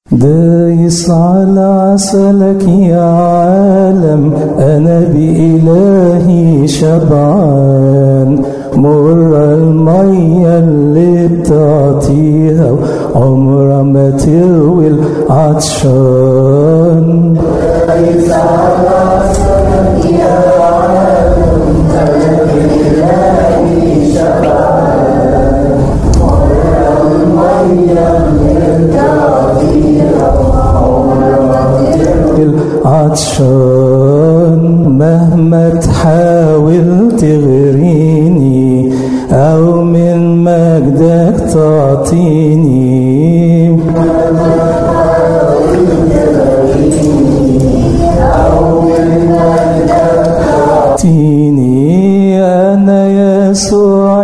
دايس على عسلك يا عالم أنا بإلهي شبعان مر المية اللي بتعطيها عمرها ما تروي العطشان دايس على عسلك يا عالم أنا بإلهي شبعان مر المية العطشان مهما تحاول تغريني أو من مجدك تعطيني تعطيني أنا يسوع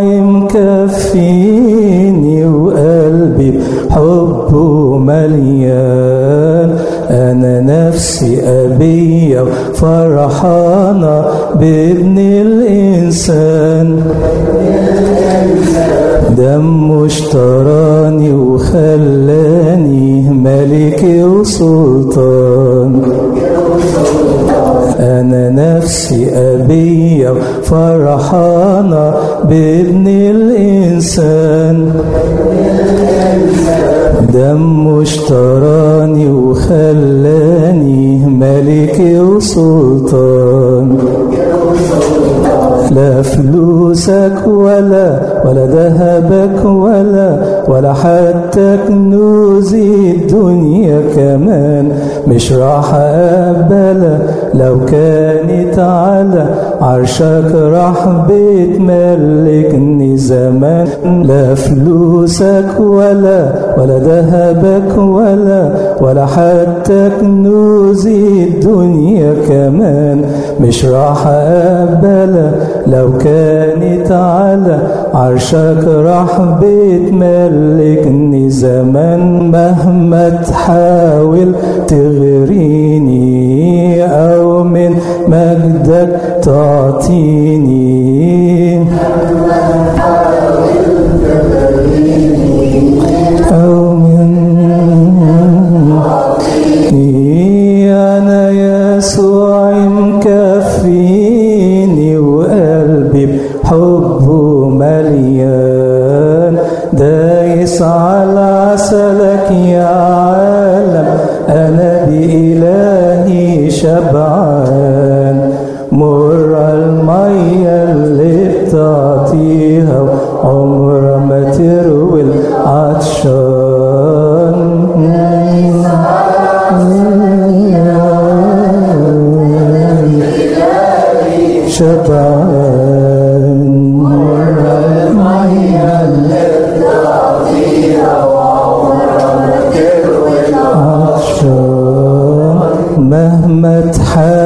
مكفيني وقلبي بحبه مليان أنا نفسي أبية وفرحانة بابن الإنسان دمه اشتراني وخلاني ملك وسلطان أنا نفسي أبية وفرحانة بابن الإنسان دمه اشتراني وخلاني ملك وسلطان لا فلوسك ولا ولا ذهبك ولا ولا حتى كنوز الدنيا كمان مش راح اقبلها لو كانت على عرشك راح بتملكني زمان لا فلوسك ولا ولا ذهبك ولا ولا حتى كنوز الدنيا كمان مش راح اقبلها لو كانت على عرشك راح بتملكني زمان مهما تحاول تغريني أو من مجدك تعطيني أو من أنا يسوع مكفيني وقلبي بحبه مليان دايس على عسلك يا عالم أنا بإلهي شبعان مر المية اللي بتعطيها عمر ما تروي العطشان شبعان مر المية اللي عطشان مهما تحاول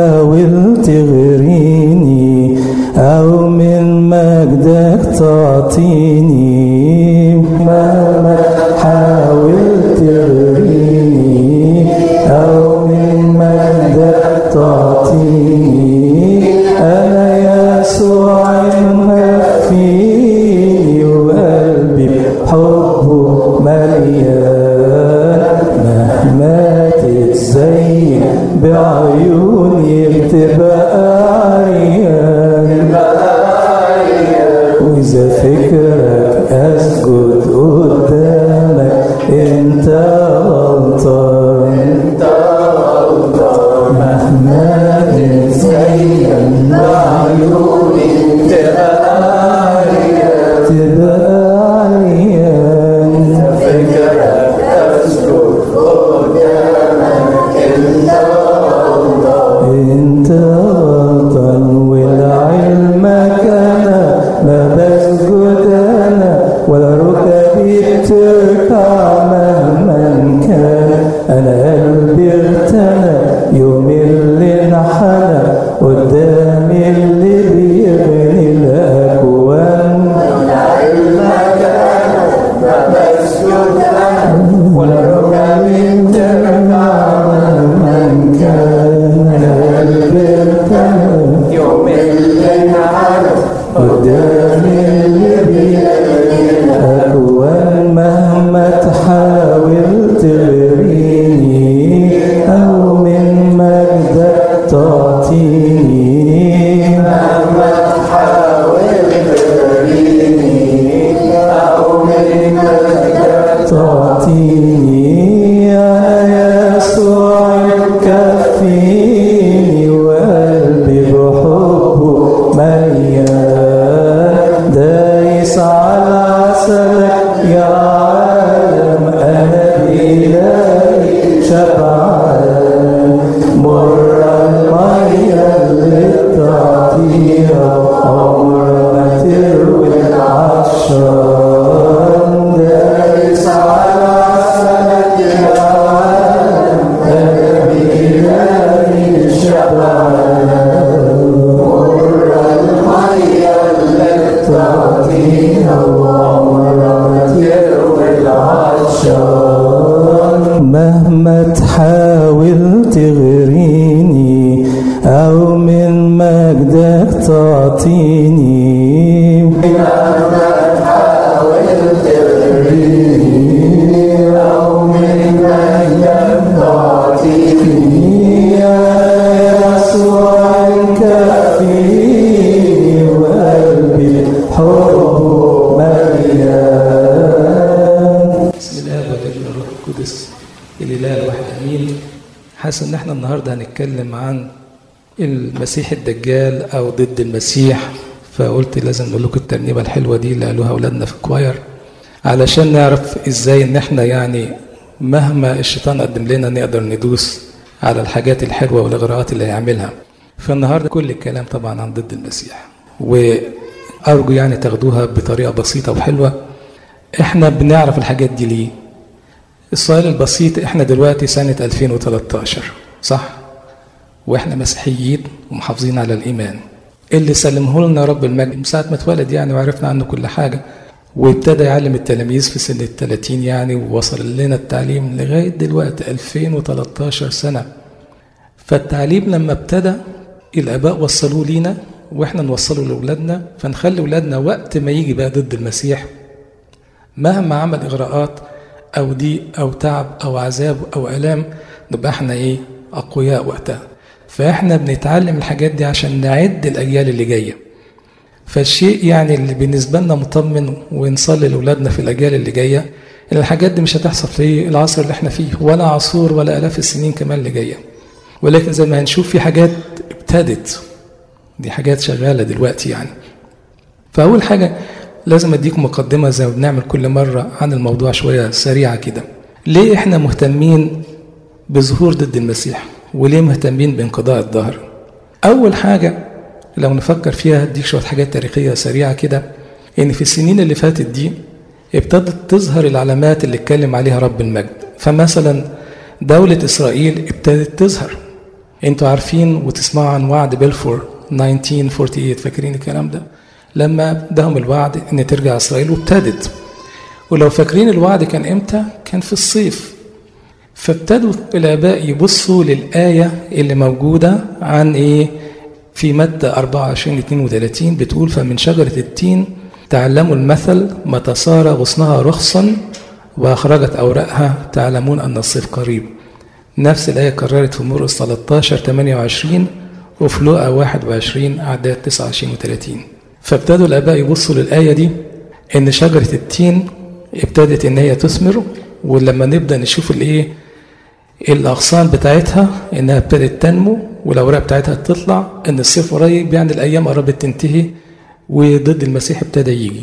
مهما تحاول تغريني أو من مجدك تعطيني مهما تحاول تغريني أو من مجدك تعطيني يا يسوع الكافي وقلبي حبه مليان بسم الله والابن والروح القدس الاله الواحد امين حاسس ان احنا النهارده هنتكلم عن المسيح الدجال او ضد المسيح فقلت لازم نقول لكم الترنيمه الحلوه دي اللي قالوها اولادنا في الكواير علشان نعرف ازاي ان احنا يعني مهما الشيطان قدم لنا نقدر ندوس على الحاجات الحلوه والاغراءات اللي هيعملها فالنهارده كل الكلام طبعا عن ضد المسيح وارجو يعني تاخدوها بطريقه بسيطه وحلوه احنا بنعرف الحاجات دي ليه السؤال البسيط احنا دلوقتي سنة 2013 صح واحنا مسيحيين ومحافظين على الايمان اللي سلمه لنا رب المجد من ساعة ما اتولد يعني وعرفنا عنه كل حاجة وابتدى يعلم التلاميذ في سن ال 30 يعني ووصل لنا التعليم لغاية دلوقتي 2013 سنة فالتعليم لما ابتدى الآباء وصلوه لينا واحنا نوصله لأولادنا فنخلي أولادنا وقت ما يجي بقى ضد المسيح مهما عمل إغراءات أو ضيق أو تعب أو عذاب أو آلام نبقى احنا إيه أقوياء وقتها فإحنا بنتعلم الحاجات دي عشان نعد الأجيال اللي جاية فالشيء يعني اللي بالنسبة لنا مطمن ونصلي لأولادنا في الأجيال اللي جاية إن الحاجات دي مش هتحصل في العصر اللي احنا فيه ولا عصور ولا آلاف السنين كمان اللي جاية ولكن زي ما هنشوف في حاجات ابتدت دي حاجات شغالة دلوقتي يعني فأول حاجة لازم اديك مقدمة زي ما بنعمل كل مرة عن الموضوع شوية سريعة كده. ليه احنا مهتمين بظهور ضد المسيح؟ وليه مهتمين بانقضاء الظهر؟ أول حاجة لو نفكر فيها هديك شوية حاجات تاريخية سريعة كده إن في السنين اللي فاتت دي ابتدت تظهر العلامات اللي اتكلم عليها رب المجد. فمثلا دولة إسرائيل ابتدت تظهر. انتوا عارفين وتسمعوا عن وعد بلفور 1948 فاكرين الكلام ده؟ لما ادهم الوعد ان ترجع اسرائيل وابتدت ولو فاكرين الوعد كان امتى كان في الصيف فابتدوا الاباء يبصوا للايه اللي موجوده عن ايه في متى 24 32 بتقول فمن شجره التين تعلموا المثل متى صار غصنها رخصا واخرجت اوراقها تعلمون ان الصيف قريب نفس الايه كررت في مرقس 13 28 وفي لوقا 21 اعداد 29 و30 فابتدوا الاباء يبصوا للايه دي ان شجره التين ابتدت ان هي تثمر ولما نبدا نشوف الايه الاغصان بتاعتها انها ابتدت تنمو والاوراق بتاعتها تطلع ان الصيف قريب يعني الايام قربت تنتهي وضد المسيح ابتدى يجي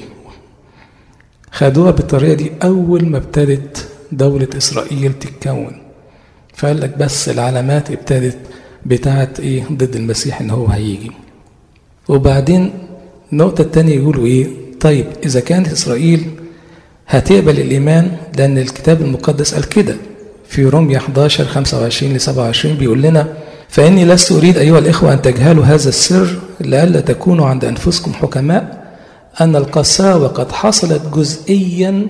خدوها بالطريقه دي اول ما ابتدت دوله اسرائيل تتكون فقال لك بس العلامات ابتدت بتاعت ايه ضد المسيح ان هو هيجي وبعدين النقطة الثانية يقولوا إيه؟ طيب إذا كانت إسرائيل هتقبل الإيمان لأن الكتاب المقدس قال كده في رومية 11 25 ل 27 بيقول لنا فإني لست أريد أيها الإخوة أن تجهلوا هذا السر لئلا تكونوا عند أنفسكم حكماء أن القساوة قد حصلت جزئيا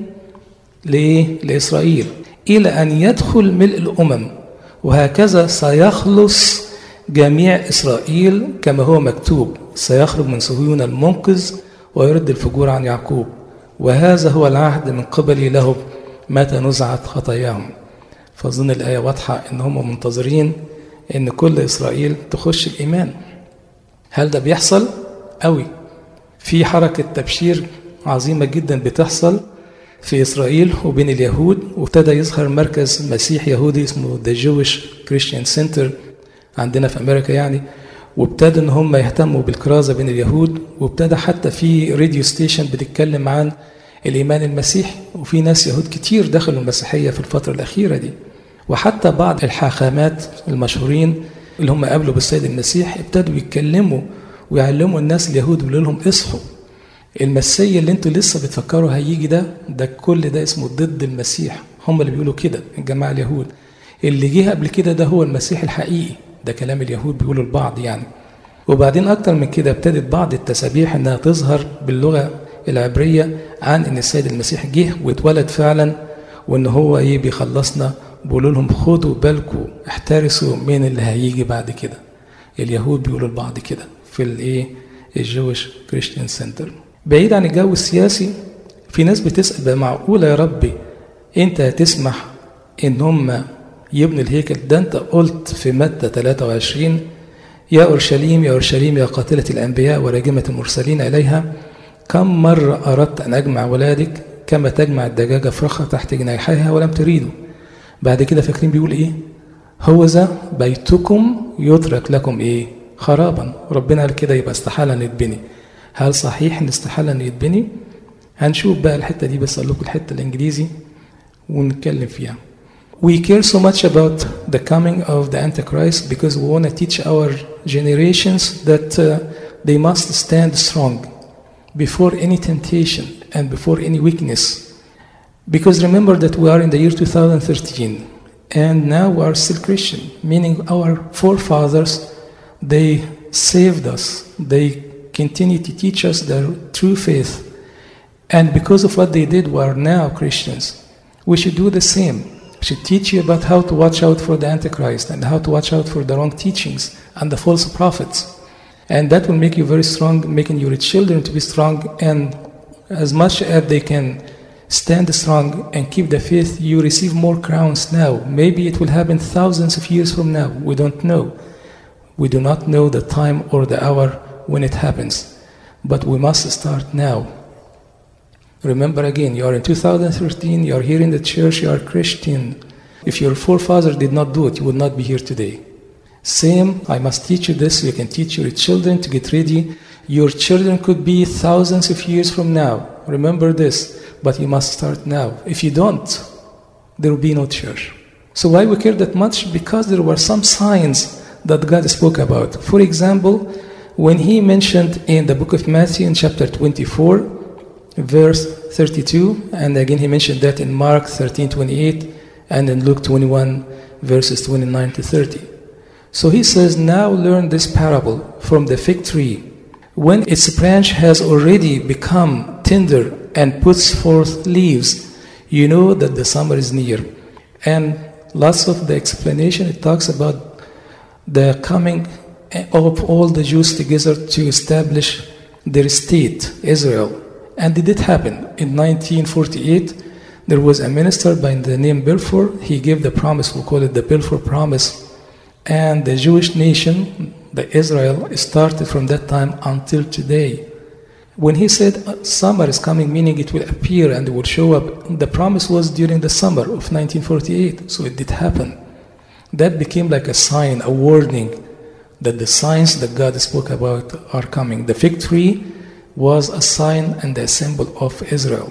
لإسرائيل إلى أن يدخل ملء الأمم وهكذا سيخلص جميع إسرائيل كما هو مكتوب سيخرج من صهيون المنقذ ويرد الفجور عن يعقوب وهذا هو العهد من قبلي لهم متى نزعت خطاياهم فأظن الآية واضحة إن هم منتظرين إن كل إسرائيل تخش الإيمان هل ده بيحصل؟ أوي في حركة تبشير عظيمة جدا بتحصل في إسرائيل وبين اليهود وابتدى يظهر مركز مسيح يهودي اسمه The Jewish Christian Center عندنا في أمريكا يعني وابتدوا ان هم يهتموا بالكرازه بين اليهود وابتدى حتى في راديو ستيشن بتتكلم عن الايمان المسيحي وفي ناس يهود كتير دخلوا المسيحيه في الفتره الاخيره دي وحتى بعض الحاخامات المشهورين اللي هم قابلوا بالسيد المسيح ابتدوا يتكلموا ويعلموا الناس اليهود ويقولوا لهم اصحوا المسيا اللي انتوا لسه بتفكروا هيجي ده ده كل ده اسمه ضد المسيح هم اللي بيقولوا كده الجماعه اليهود اللي جه قبل كده ده هو المسيح الحقيقي ده كلام اليهود بيقولوا البعض يعني وبعدين أكتر من كده ابتدت بعض التسابيح إنها تظهر باللغة العبرية عن إن السيد المسيح جه واتولد فعلا وإن هو إيه بيخلصنا بيقولوا لهم خدوا بالكم احترسوا من اللي هيجي بعد كده اليهود بيقولوا لبعض كده في الايه الجويش كريستيان سنتر بعيد عن الجو السياسي في ناس بتسأل بقى معقولة يا ربي انت هتسمح ان هم يبنوا الهيكل ده انت قلت في متى 23 يا اورشليم يا اورشليم يا قاتلة الانبياء وراجمة المرسلين اليها كم مرة اردت ان اجمع ولادك كما تجمع الدجاجة فرخة تحت جناحها ولم تريدوا بعد كده فاكرين بيقول ايه هو ذا بيتكم يترك لكم ايه خرابا ربنا قال كده يبقى استحالة ان يتبني هل صحيح ان استحالة ان يتبني هنشوف بقى الحتة دي بس اقول لكم الحتة الانجليزي ونتكلم فيها We care so much about the coming of the Antichrist because we want to teach our generations that uh, they must stand strong before any temptation and before any weakness. Because remember that we are in the year 2013 and now we are still Christian, meaning our forefathers, they saved us. They continue to teach us the true faith. And because of what they did, we are now Christians. We should do the same. We should teach you about how to watch out for the Antichrist and how to watch out for the wrong teachings and the false prophets. And that will make you very strong, making your children to be strong. And as much as they can stand strong and keep the faith, you receive more crowns now. Maybe it will happen thousands of years from now. We don't know. We do not know the time or the hour when it happens. But we must start now. Remember again, you are in 2013, you are here in the church, you are Christian. If your forefathers did not do it, you would not be here today. Same, I must teach you this so you can teach your children to get ready. Your children could be thousands of years from now. Remember this, but you must start now. If you don't, there will be no church. So, why we care that much? Because there were some signs that God spoke about. For example, when He mentioned in the book of Matthew in chapter 24, verse 32, and again He mentioned that in Mark 13 28 and in Luke 21, verses 29 to 30. So he says, Now learn this parable from the fig tree. When its branch has already become tender and puts forth leaves, you know that the summer is near. And lots of the explanation, it talks about the coming of all the Jews together to establish their state, Israel. And it did happen. In 1948, there was a minister by the name Balfour. He gave the promise, we'll call it the Balfour Promise, and the Jewish nation, the Israel, started from that time until today. When he said summer is coming, meaning it will appear and it will show up, the promise was during the summer of 1948, so it did happen. That became like a sign, a warning that the signs that God spoke about are coming. The fig tree was a sign and a symbol of Israel.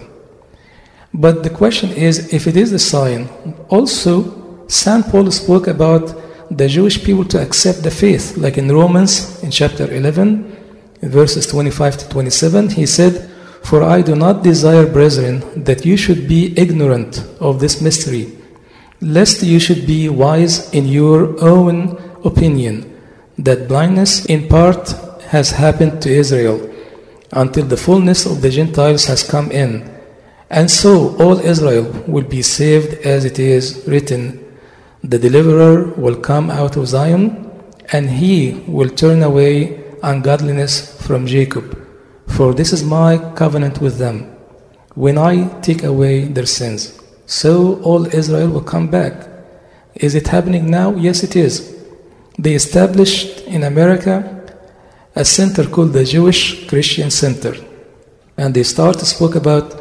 But the question is if it is the sign, also, St. Paul spoke about the Jewish people to accept the faith. Like in Romans, in chapter 11, verses 25 to 27, he said, For I do not desire, brethren, that you should be ignorant of this mystery, lest you should be wise in your own opinion, that blindness in part has happened to Israel, until the fullness of the Gentiles has come in. And so all Israel will be saved as it is written, the deliverer will come out of Zion, and he will turn away ungodliness from Jacob. For this is my covenant with them, when I take away their sins. So all Israel will come back. Is it happening now? Yes, it is. They established in America a center called the Jewish Christian Center. And they start to speak about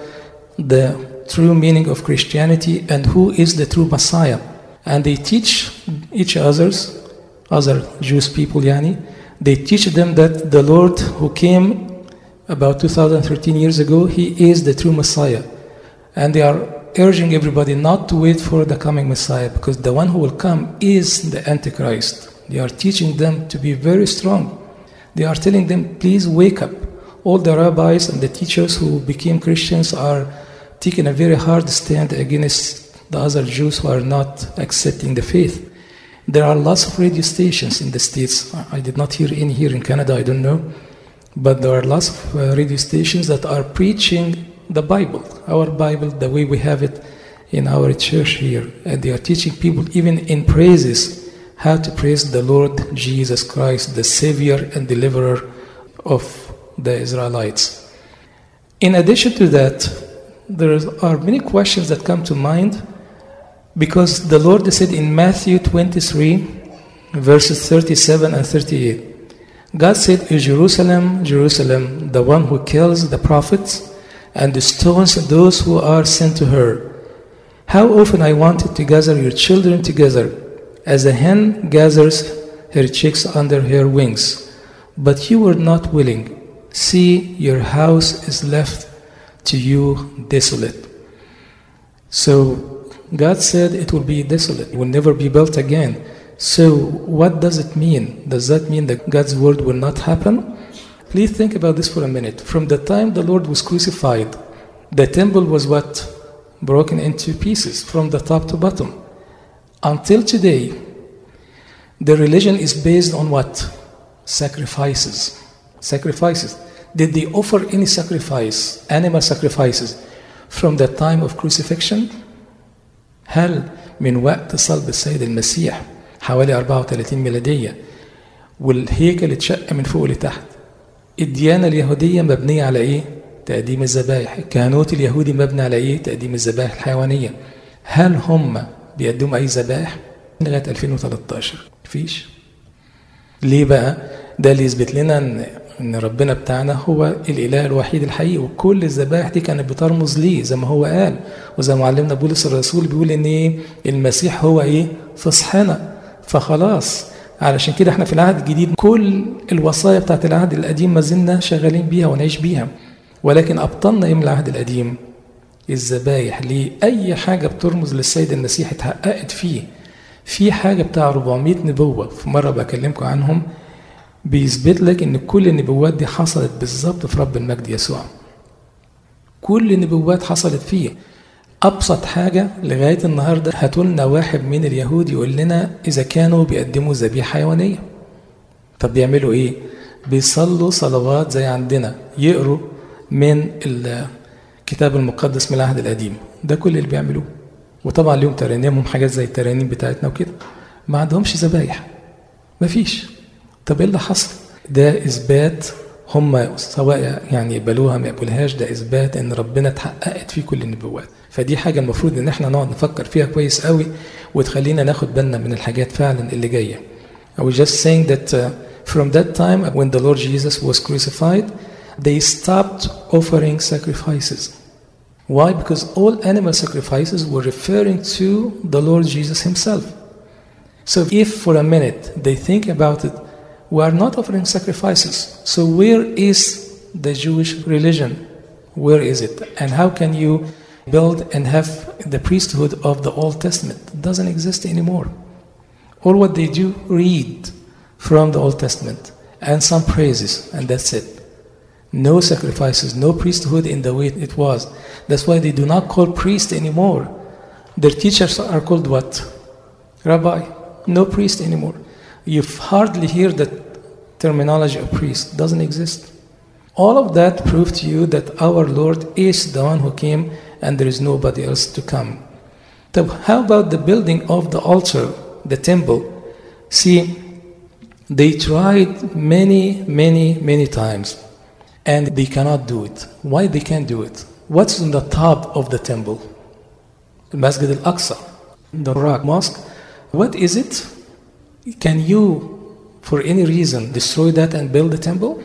the true meaning of Christianity and who is the true Messiah and they teach each others, other Jewish people, yani, they teach them that the Lord who came about 2013 years ago, he is the true Messiah. And they are urging everybody not to wait for the coming Messiah because the one who will come is the Antichrist. They are teaching them to be very strong. They are telling them, please wake up. All the rabbis and the teachers who became Christians are taking a very hard stand against the other Jews who are not accepting the faith. There are lots of radio stations in the States. I did not hear any here in Canada, I don't know. But there are lots of uh, radio stations that are preaching the Bible, our Bible, the way we have it in our church here, and they are teaching people, even in praises, how to praise the Lord Jesus Christ, the Savior and Deliverer of the Israelites. In addition to that, there are many questions that come to mind because the Lord said in Matthew 23, verses 37 and 38, God said, Jerusalem, Jerusalem, the one who kills the prophets and stones those who are sent to her. How often I wanted to gather your children together, as a hen gathers her chicks under her wings, but you were not willing. See, your house is left to you desolate. So God said it will be desolate, it will never be built again. So, what does it mean? Does that mean that God's word will not happen? Please think about this for a minute. From the time the Lord was crucified, the temple was what? Broken into pieces from the top to bottom. Until today, the religion is based on what? Sacrifices. Sacrifices. Did they offer any sacrifice, animal sacrifices, from the time of crucifixion? هل من وقت صلب السيد المسيح حوالي 34 ميلادية والهيكل اتشق من فوق لتحت الديانة اليهودية مبنية على إيه؟ تقديم الذبائح الكهنوت اليهودي مبني على إيه؟ تقديم الذبائح الحيوانية هل هم بيقدموا أي ذبائح؟ لغاية 2013 مفيش ليه بقى؟ ده اللي يثبت لنا ان ان ربنا بتاعنا هو الاله الوحيد الحقيقي وكل الذبائح دي كانت بترمز ليه زي ما هو قال وزي ما معلمنا بولس الرسول بيقول ان ايه المسيح هو ايه فصحنا فخلاص علشان كده احنا في العهد الجديد كل الوصايا بتاعت العهد القديم ما زلنا شغالين بيها ونعيش بيها ولكن ابطلنا ايه من العهد القديم الذبايح ليه اي حاجه بترمز للسيد المسيح اتحققت فيه في حاجه بتاع 400 نبوه في مره بكلمكم عنهم بيثبت لك ان كل النبوات دي حصلت بالظبط في رب المجد يسوع كل النبوات حصلت فيه ابسط حاجه لغايه النهارده هاتوا لنا واحد من اليهود يقول لنا اذا كانوا بيقدموا ذبيحه حيوانيه طب بيعملوا ايه بيصلوا صلوات زي عندنا يقروا من الكتاب المقدس من العهد القديم ده كل اللي بيعملوه وطبعا ليهم ترانيمهم حاجات زي الترانيم بتاعتنا وكده ما عندهمش ذبايح مفيش طب ايه اللي حصل؟ ده اثبات هم سواء يعني يقبلوها ما يقبلوهاش ده اثبات ان ربنا اتحققت فيه كل النبوات فدي حاجه المفروض ان احنا نقعد نفكر فيها كويس قوي وتخلينا ناخد بالنا من الحاجات فعلا اللي جايه I was just saying that uh, from that time when the Lord Jesus was crucified they stopped offering sacrifices why because all animal sacrifices were referring to the Lord Jesus himself so if for a minute they think about it we are not offering sacrifices. So, where is the Jewish religion? Where is it? And how can you build and have the priesthood of the Old Testament? It doesn't exist anymore. All what they do, read from the Old Testament and some praises, and that's it. No sacrifices, no priesthood in the way it was. That's why they do not call priest anymore. Their teachers are called what? Rabbi. No priest anymore. You hardly hear the terminology of priest. It doesn't exist. All of that prove to you that our Lord is the one who came and there is nobody else to come. So how about the building of the altar, the temple? See, they tried many, many, many times and they cannot do it. Why they can't do it? What's on the top of the temple? The Masjid al-Aqsa, the rock mosque. What is it? Can you, for any reason, destroy that and build a temple?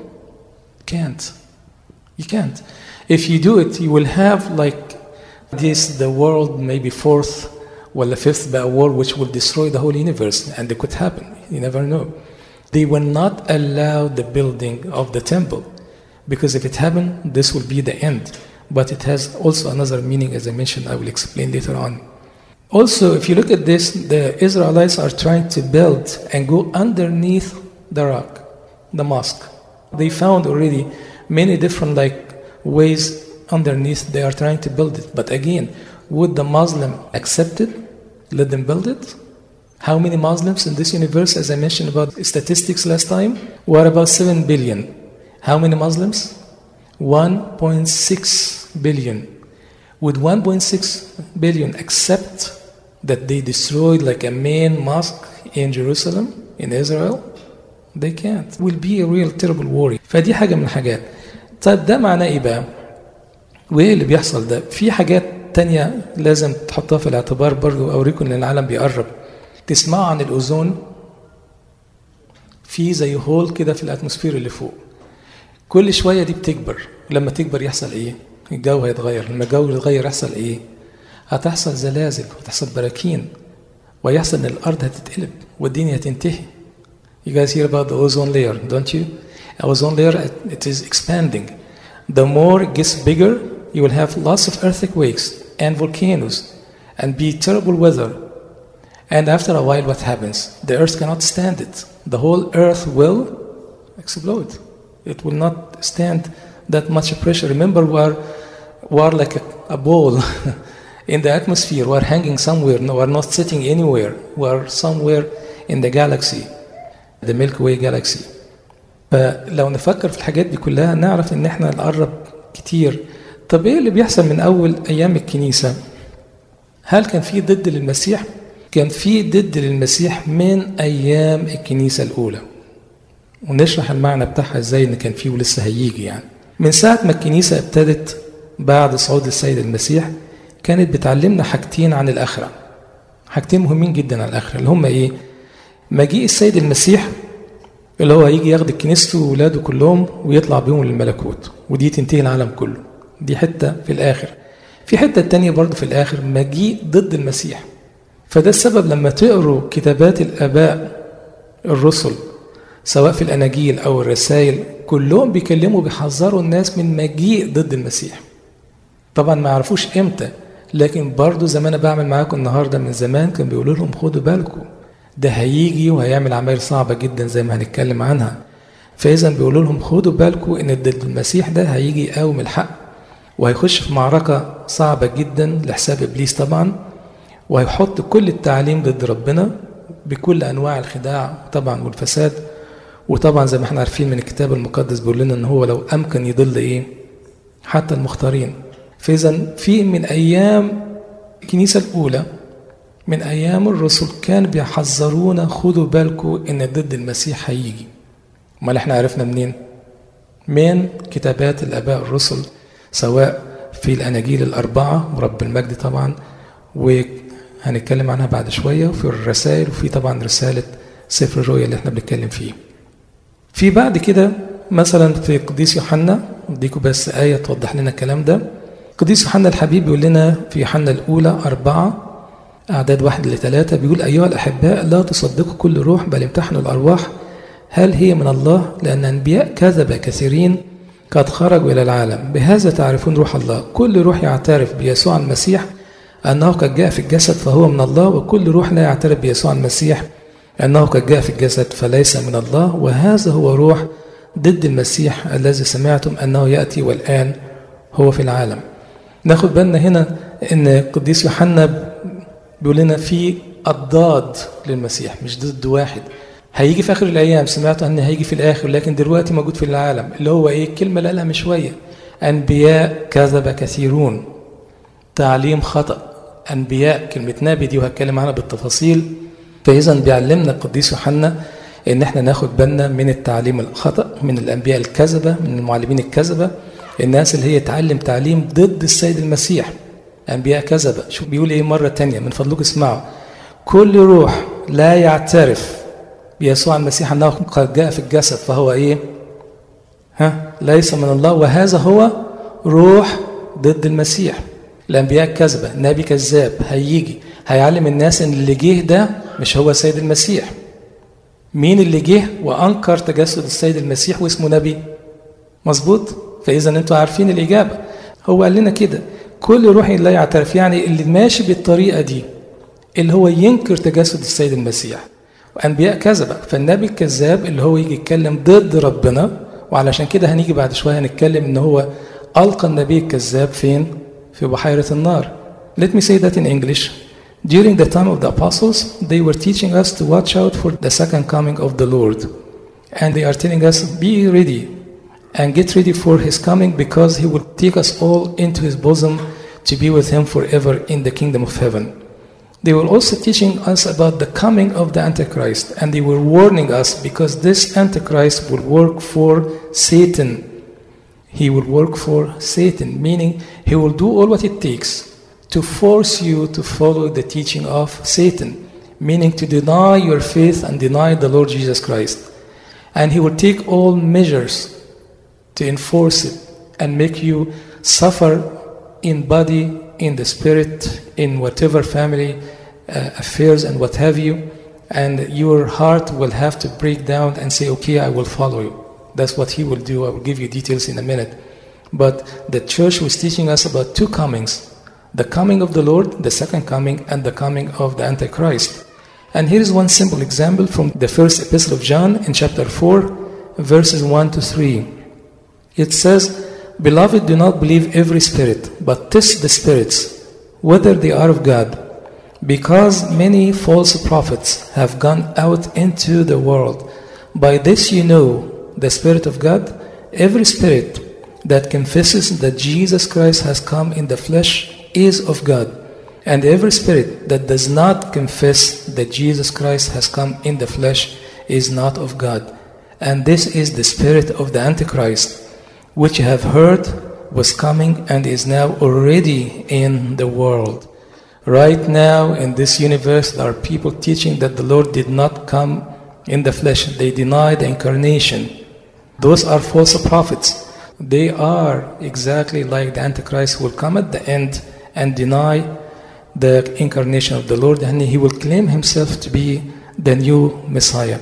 Can't. You can't. If you do it, you will have like this the world, maybe fourth or the fifth bad war, which will destroy the whole universe, and it could happen. You never know. They will not allow the building of the temple, because if it happened, this will be the end. But it has also another meaning, as I mentioned, I will explain later on. Also, if you look at this, the Israelites are trying to build and go underneath the rock, the mosque. They found already many different like ways underneath they are trying to build it. But again, would the Muslim accept it? Let them build it? How many Muslims in this universe, as I mentioned about statistics last time? What about 7 billion? How many Muslims? 1.6 billion. Would 1.6 billion accept that they destroyed like a main mosque in Jerusalem, in Israel? They can't. It will be a real terrible war. فدي حاجة من الحاجات. طيب ده معناه ايه بقى؟ وايه اللي بيحصل ده؟ في حاجات تانية لازم تحطها في الاعتبار برضو اوريكم ان العالم بيقرب. تسمعوا عن الاوزون في زي هول كده في الاتموسفير اللي فوق. كل شويه دي بتكبر، لما تكبر يحصل ايه؟ الجو هيتغير، لما الجو يتغير يحصل ايه؟ هتحصل زلازل وتحصل براكين ويحصل ان الارض هتتقلب والدنيا هتنتهي. You guys hear about the ozone layer, don't you? Ozone layer it is expanding. The more it gets bigger, you will have lots of earthquakes and volcanoes and be terrible weather. And after a while, what happens? The earth cannot stand it. The whole earth will explode. It will not stand that much pressure. Remember, we are, we are like a, a ball in the atmosphere. We are hanging somewhere. No, we are not sitting anywhere. We are somewhere in the galaxy, the Milky Way galaxy. فلو نفكر في الحاجات دي كلها نعرف ان احنا نقرب كتير طب ايه اللي بيحصل من اول ايام الكنيسه هل كان في ضد للمسيح كان في ضد للمسيح من ايام الكنيسه الاولى ونشرح المعنى بتاعها ازاي ان كان فيه ولسه هيجي يعني من ساعه ما الكنيسه ابتدت بعد صعود السيد المسيح كانت بتعلمنا حاجتين عن الاخره حاجتين مهمين جدا عن الاخره اللي هم ايه مجيء السيد المسيح اللي هو هيجي ياخد كنيسته وولاده كلهم ويطلع بيهم للملكوت ودي تنتهي العالم كله دي حته في الاخر في حته تانية برضه في الاخر مجيء ضد المسيح فده السبب لما تقروا كتابات الاباء الرسل سواء في الاناجيل او الرسائل كلهم بيكلموا بيحذروا الناس من مجيء ضد المسيح طبعا ما يعرفوش امتى لكن برضه زي ما انا بعمل معاكم النهارده من زمان كان بيقولوا لهم خدوا بالكم ده هيجي وهيعمل عمايل صعبه جدا زي ما هنتكلم عنها فاذا بيقولوا لهم خدوا بالكم ان ضد المسيح ده هيجي يقاوم الحق وهيخش في معركه صعبه جدا لحساب ابليس طبعا وهيحط كل التعليم ضد ربنا بكل انواع الخداع طبعا والفساد وطبعا زي ما احنا عارفين من الكتاب المقدس بيقول لنا ان هو لو امكن يضل ايه حتى المختارين فاذا في من ايام الكنيسه الاولى من ايام الرسل كان بيحذرونا خدوا بالكم ان ضد المسيح هيجي امال احنا عرفنا منين من كتابات الاباء الرسل سواء في الاناجيل الاربعه ورب المجد طبعا وهنتكلم عنها بعد شويه وفي الرسائل وفي طبعا رساله سفر الرؤيا اللي احنا بنتكلم فيه في بعد كده مثلا في قديس يوحنا اديكم بس ايه توضح لنا الكلام ده قديس يوحنا الحبيب بيقول لنا في يوحنا الاولى اربعه أعداد واحد لثلاثة بيقول أيها الأحباء لا تصدقوا كل روح بل امتحنوا الأرواح هل هي من الله لأن أنبياء كذب كثيرين قد خرجوا إلى العالم بهذا تعرفون روح الله كل روح يعترف بيسوع المسيح أنه قد جاء في الجسد فهو من الله وكل روح لا يعترف بيسوع المسيح أنه قد جاء في الجسد فليس من الله وهذا هو روح ضد المسيح الذي سمعتم أنه يأتي والآن هو في العالم ناخد بالنا هنا أن قديس يوحنا بيقول لنا في الضاد للمسيح مش ضد واحد هيجي في اخر الايام سمعت ان هيجي في الاخر لكن دلوقتي موجود في العالم اللي هو ايه الكلمه اللي قالها من شويه انبياء كذب كثيرون تعليم خطا انبياء كلمه نبي دي وهتكلم عنها بالتفاصيل فاذا بيعلمنا القديس يوحنا ان احنا ناخد بالنا من التعليم الخطا من الانبياء الكذبه من المعلمين الكذبه الناس اللي هي تعلم تعليم ضد السيد المسيح أنبياء كذبة شوف بيقول إيه مرة تانية من فضلكم اسمعوا كل روح لا يعترف بيسوع المسيح أنه قد جاء في الجسد فهو إيه ها ليس من الله وهذا هو روح ضد المسيح الأنبياء كذبة نبي كذاب هيجي هيعلم الناس إن اللي جه ده مش هو السيد المسيح مين اللي جه وأنكر تجسد السيد المسيح واسمه نبي مظبوط فإذا أنتوا عارفين الإجابة هو قال لنا كده كل روح لا يعترف يعني اللي ماشي بالطريقة دي اللي هو ينكر تجسد السيد المسيح وأنبياء كذبة فالنبي الكذاب اللي هو يجي يتكلم ضد ربنا وعلشان كده هنيجي بعد شوية هنتكلم إن هو ألقى النبي الكذاب فين؟ في بحيرة النار Let me say that in English During the time of the apostles they were teaching us to watch out for the second coming of the Lord and they are telling us be ready and get ready for his coming because he will take us all into his bosom to be with him forever in the kingdom of heaven. They were also teaching us about the coming of the Antichrist, and they were warning us because this Antichrist will work for Satan. He will work for Satan, meaning he will do all what it takes to force you to follow the teaching of Satan, meaning to deny your faith and deny the Lord Jesus Christ. And he will take all measures to enforce it and make you suffer in body, in the spirit, in whatever family uh, affairs and what have you. And your heart will have to break down and say, Okay, I will follow you. That's what he will do. I will give you details in a minute. But the church was teaching us about two comings the coming of the Lord, the second coming, and the coming of the Antichrist. And here is one simple example from the first epistle of John in chapter 4, verses 1 to 3. It says, Beloved, do not believe every spirit, but test the spirits, whether they are of God. Because many false prophets have gone out into the world. By this you know the Spirit of God. Every spirit that confesses that Jesus Christ has come in the flesh is of God. And every spirit that does not confess that Jesus Christ has come in the flesh is not of God. And this is the spirit of the Antichrist, which you have heard was coming and is now already in the world. Right now, in this universe, there are people teaching that the Lord did not come in the flesh. They deny the incarnation. Those are false prophets. They are exactly like the Antichrist who will come at the end and deny the incarnation of the Lord, and he will claim himself to be the new Messiah.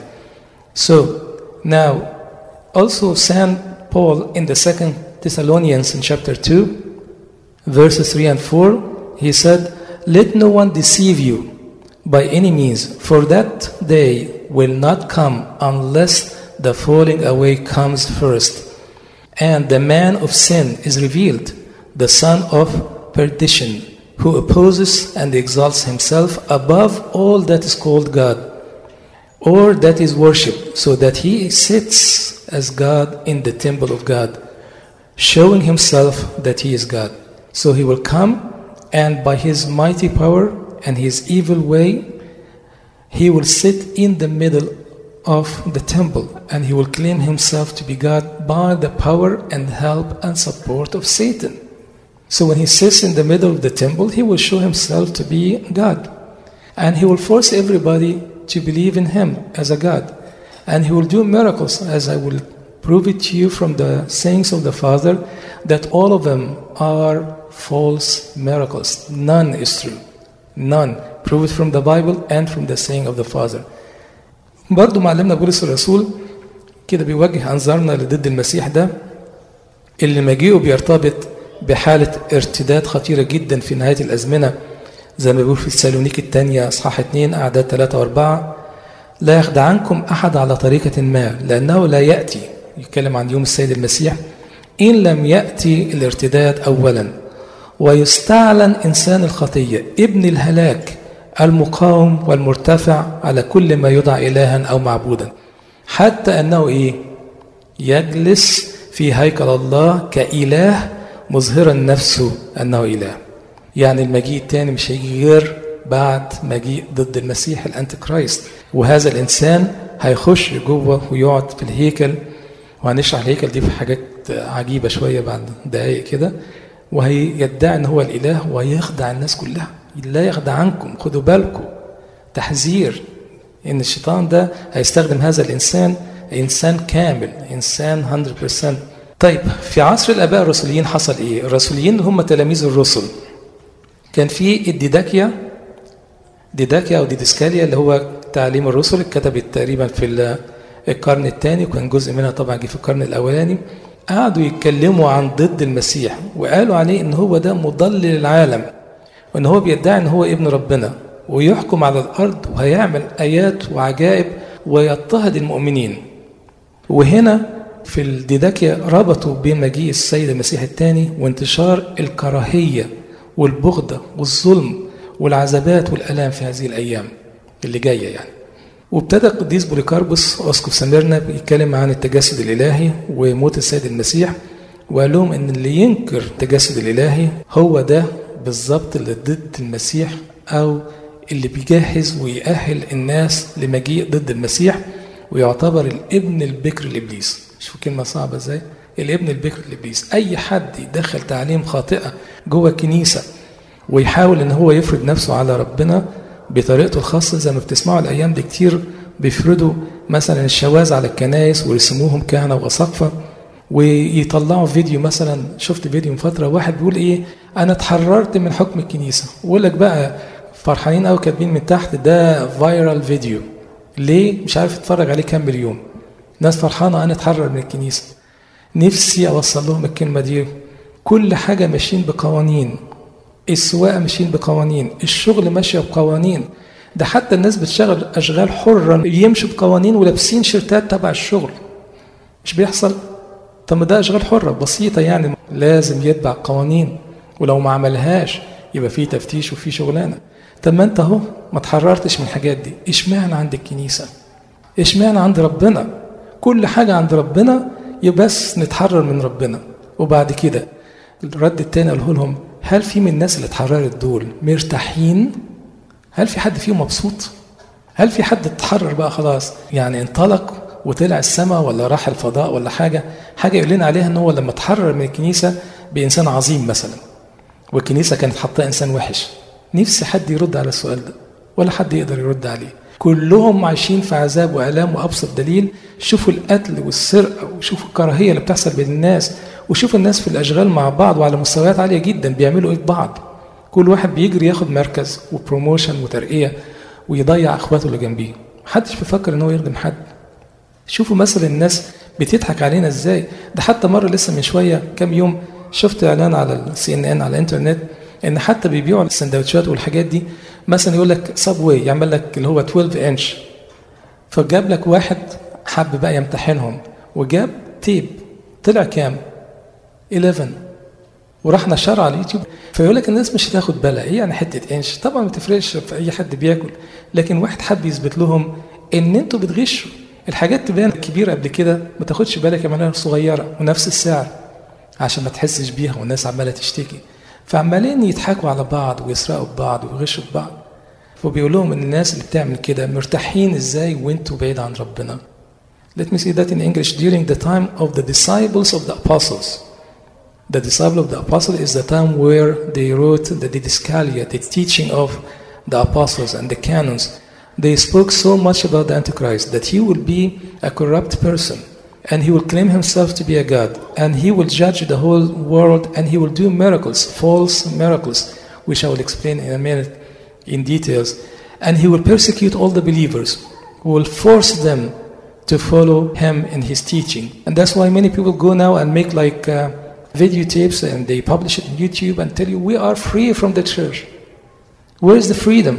So, now, also St. Paul in the second Thessalonians in chapter 2, verses 3 and 4, he said, Let no one deceive you by any means, for that day will not come unless the falling away comes first. And the man of sin is revealed, the son of perdition, who opposes and exalts himself above all that is called God or that is worshipped, so that he sits as God in the temple of God, showing himself that he is God. So he will come, and by his mighty power and his evil way, he will sit in the middle of the temple, and he will claim himself to be God by the power and help and support of Satan. So when he sits in the middle of the temple, he will show himself to be God. And he will force everybody to believe in him as a God. And he will do miracles, as I will prove it to you from the sayings of the Father, that all of them are false miracles. None is true. None. Prove it from the Bible and from the saying of the Father. برضو معلمنا بولس الرسول كده بيوجه أنظارنا لضد المسيح ده اللي مجيئه بيرتبط بحالة ارتداد خطيرة جدا في نهاية الأزمنة زي ما بيقول في السالونيك الثانية أصحاح 2 أعداد 3 و4 لا يخدعنكم أحد على طريقة ما لأنه لا يأتي يتكلم عن يوم السيد المسيح إن لم يأتي الارتداد أولا ويستعلن إنسان الخطية ابن الهلاك المقاوم والمرتفع على كل ما يدعى إلها أو معبودا حتى أنه إيه يجلس في هيكل الله كإله مظهرا نفسه أنه إله يعني المجيء الثاني مش هيجي غير بعد مجيء ضد المسيح الأنتي كرايست وهذا الإنسان هيخش جوه ويقعد في الهيكل وهنشرح الهيكل دي في حاجات عجيبة شوية بعد دقايق كده وهيدعي ان هو الاله ويخدع الناس كلها لا يخدعنكم خدوا بالكم تحذير ان الشيطان ده هيستخدم هذا الانسان انسان كامل انسان 100% طيب في عصر الاباء الرسوليين حصل ايه الرسوليين هم تلاميذ الرسل كان في الديداكيا ديداكيا او ديدسكاليا اللي هو تعليم الرسل اتكتبت تقريبا في القرن الثاني وكان جزء منها طبعا جه في القرن الاولاني قعدوا يتكلموا عن ضد المسيح وقالوا عليه ان هو ده مضلل العالم وان هو بيدعي ان هو ابن ربنا ويحكم على الارض وهيعمل ايات وعجائب ويضطهد المؤمنين وهنا في الديداكيا ربطوا بين مجيء السيد المسيح الثاني وانتشار الكراهيه والبغضه والظلم والعذابات والالام في هذه الايام اللي جايه يعني وابتدى القديس بوليكاربوس اسقف سميرنا بيتكلم عن التجسد الالهي وموت السيد المسيح وقال لهم ان اللي ينكر التجسد الالهي هو ده بالظبط اللي ضد المسيح أو اللي بيجهز ويأهل الناس لمجيء ضد المسيح ويعتبر الابن البكر لإبليس شوفوا كلمة صعبة ازاي الابن البكر لإبليس أي حد يدخل تعليم خاطئة جوه الكنيسة ويحاول ان هو يفرض نفسه على ربنا بطريقته الخاصة زي ما بتسمعوا الأيام دي كتير بيفرضوا مثلا الشواذ على الكنائس ويرسموهم كهنة وأساقفة ويطلعوا فيديو مثلا شفت فيديو من فترة واحد بيقول إيه أنا اتحررت من حكم الكنيسة ويقول لك بقى فرحانين قوي كاتبين من تحت ده فايرال فيديو ليه مش عارف اتفرج عليه كام مليون ناس فرحانة أنا اتحرر من الكنيسة نفسي أوصل لهم الكلمة دي كل حاجة ماشيين بقوانين السواقة ماشيين بقوانين الشغل ماشية بقوانين ده حتى الناس بتشتغل أشغال حرة يمشوا بقوانين ولابسين شيرتات تبع الشغل مش بيحصل طب ما ده أشغال حرة بسيطة يعني لازم يتبع قوانين ولو ما عملهاش يبقى في تفتيش وفي شغلانة طب ما انت اهو ما اتحررتش من الحاجات دي اشمعنى عند الكنيسة اشمعنى عند ربنا كل حاجة عند ربنا يبقى بس نتحرر من ربنا وبعد كده الرد التاني قاله لهم هل في من الناس اللي اتحررت دول مرتاحين هل في حد فيهم مبسوط هل في حد اتحرر بقى خلاص يعني انطلق وطلع السماء ولا راح الفضاء ولا حاجة حاجة يقول لنا عليها ان هو لما اتحرر من الكنيسة بإنسان عظيم مثلا والكنيسة كانت حاطاه إنسان وحش نفسي حد يرد على السؤال ده ولا حد يقدر يرد عليه كلهم عايشين في عذاب وآلام وأبسط دليل شوفوا القتل والسرقة وشوفوا الكراهية اللي بتحصل بين الناس وشوفوا الناس في الأشغال مع بعض وعلى مستويات عالية جدا بيعملوا إيه بعض كل واحد بيجري ياخد مركز وبروموشن وترقية ويضيع أخواته اللي جنبيه محدش بيفكر إن هو يخدم حد شوفوا مثلا الناس بتضحك علينا ازاي ده حتى مرة لسه من شوية كام يوم شفت إعلان على السي ان ان على الانترنت ان حتى بيبيعوا السندوتشات والحاجات دي مثلا يقول لك سبوي يعمل لك اللي هو 12 انش فجاب لك واحد حب بقى يمتحنهم وجاب تيب طلع كام 11 وراح نشر على اليوتيوب فيقول لك الناس مش هتاخد بالها ايه يعني حته انش طبعا ما تفرقش في اي حد بياكل لكن واحد حب يثبت لهم ان انتوا بتغشوا الحاجات تبان كبيره قبل كده ما تاخدش بالك يا معناها صغيره ونفس السعر عشان ما تحسش بيها والناس عماله تشتكي فعمالين يضحكوا على بعض ويسرقوا ببعض ويغشوا ببعض وبيقول لهم ان الناس اللي بتعمل كده مرتاحين ازاي وانتوا بعيد عن ربنا Let me say that in English during the time of the disciples of the apostles. The disciple of the apostle is the time where they wrote the Didascalia, the teaching of the apostles and the canons. They spoke so much about the Antichrist that he will be a corrupt person and he will claim himself to be a God and he will judge the whole world and he will do miracles, false miracles, which I will explain in a minute in details. And he will persecute all the believers, who will force them to follow him in his teaching. And that's why many people go now and make like uh, videotapes and they publish it on YouTube and tell you we are free from the church. Where is the freedom?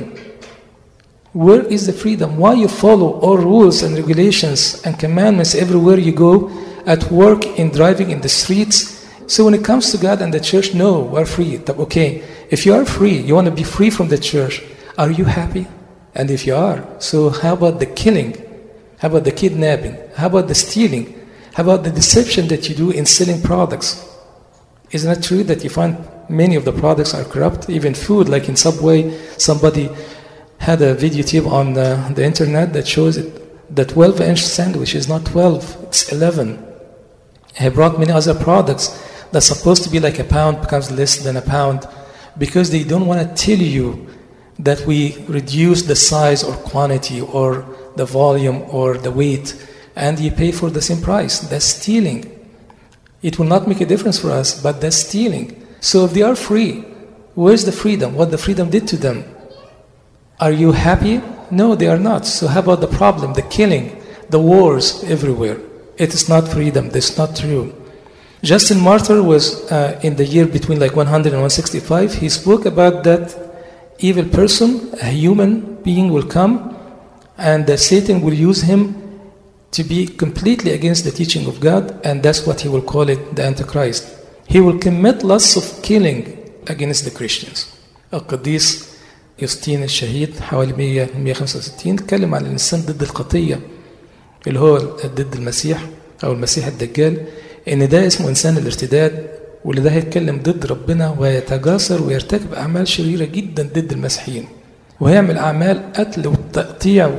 Where is the freedom? Why you follow all rules and regulations and commandments everywhere you go, at work, in driving in the streets? So when it comes to God and the church, no, we're free. Okay, if you are free, you want to be free from the church, are you happy? And if you are, so how about the killing? How about the kidnapping? How about the stealing? How about the deception that you do in selling products? Isn't it true that you find many of the products are corrupt? Even food, like in Subway, somebody had a videotape on uh, the internet that shows it, the 12 inch sandwich is not 12, it's 11. He brought many other products that's supposed to be like a pound becomes less than a pound because they don't want to tell you that we reduce the size or quantity or the volume or the weight and you pay for the same price. That's stealing. It will not make a difference for us, but that's stealing. So if they are free, where's the freedom? What the freedom did to them? Are you happy? No, they are not. So how about the problem, the killing, the wars everywhere? It is not freedom. That's not true. Justin Martyr was uh, in the year between like 100 and 165. He spoke about that evil person, a human being will come, and that Satan will use him to be completely against the teaching of God, and that's what he will call it the Antichrist. He will commit lots of killing against the Christians. القديس يوستين الشهيد حوالي 100 165 اتكلم عن الانسان ضد الخطيه اللي هو ضد المسيح او المسيح الدجال ان ده اسمه انسان الارتداد واللي ده هيتكلم ضد ربنا ويتجاسر ويرتكب أعمال شريرة جدا ضد المسيحيين وهيعمل أعمال قتل وتقطيع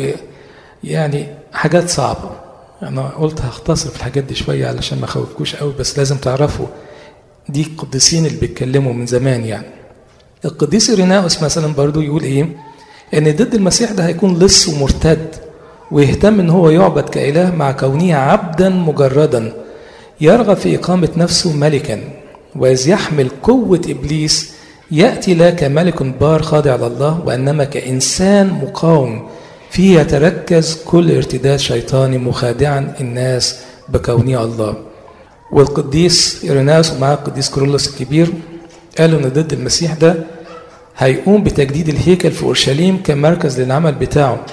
ويعني حاجات صعبة أنا قلت هختصر في الحاجات دي شوية علشان ما أخوفكوش قوي بس لازم تعرفوا دي القديسين اللي بيتكلموا من زمان يعني القديس إيريناوس مثلا برضو يقول إيه إن ضد المسيح ده هيكون لص ومرتد ويهتم إن هو يعبد كإله مع كونه عبدا مجردا يرغب في إقامة نفسه ملكا وإذ يحمل قوة إبليس يأتي لا كملك بار خاضع لله وإنما كإنسان مقاوم فيه يتركز كل ارتداد شيطاني مخادعا الناس بكونه الله والقديس إيريناوس ومعاه القديس كورولوس الكبير قالوا إن ضد المسيح ده هيقوم بتجديد الهيكل في أورشليم كمركز للعمل بتاعه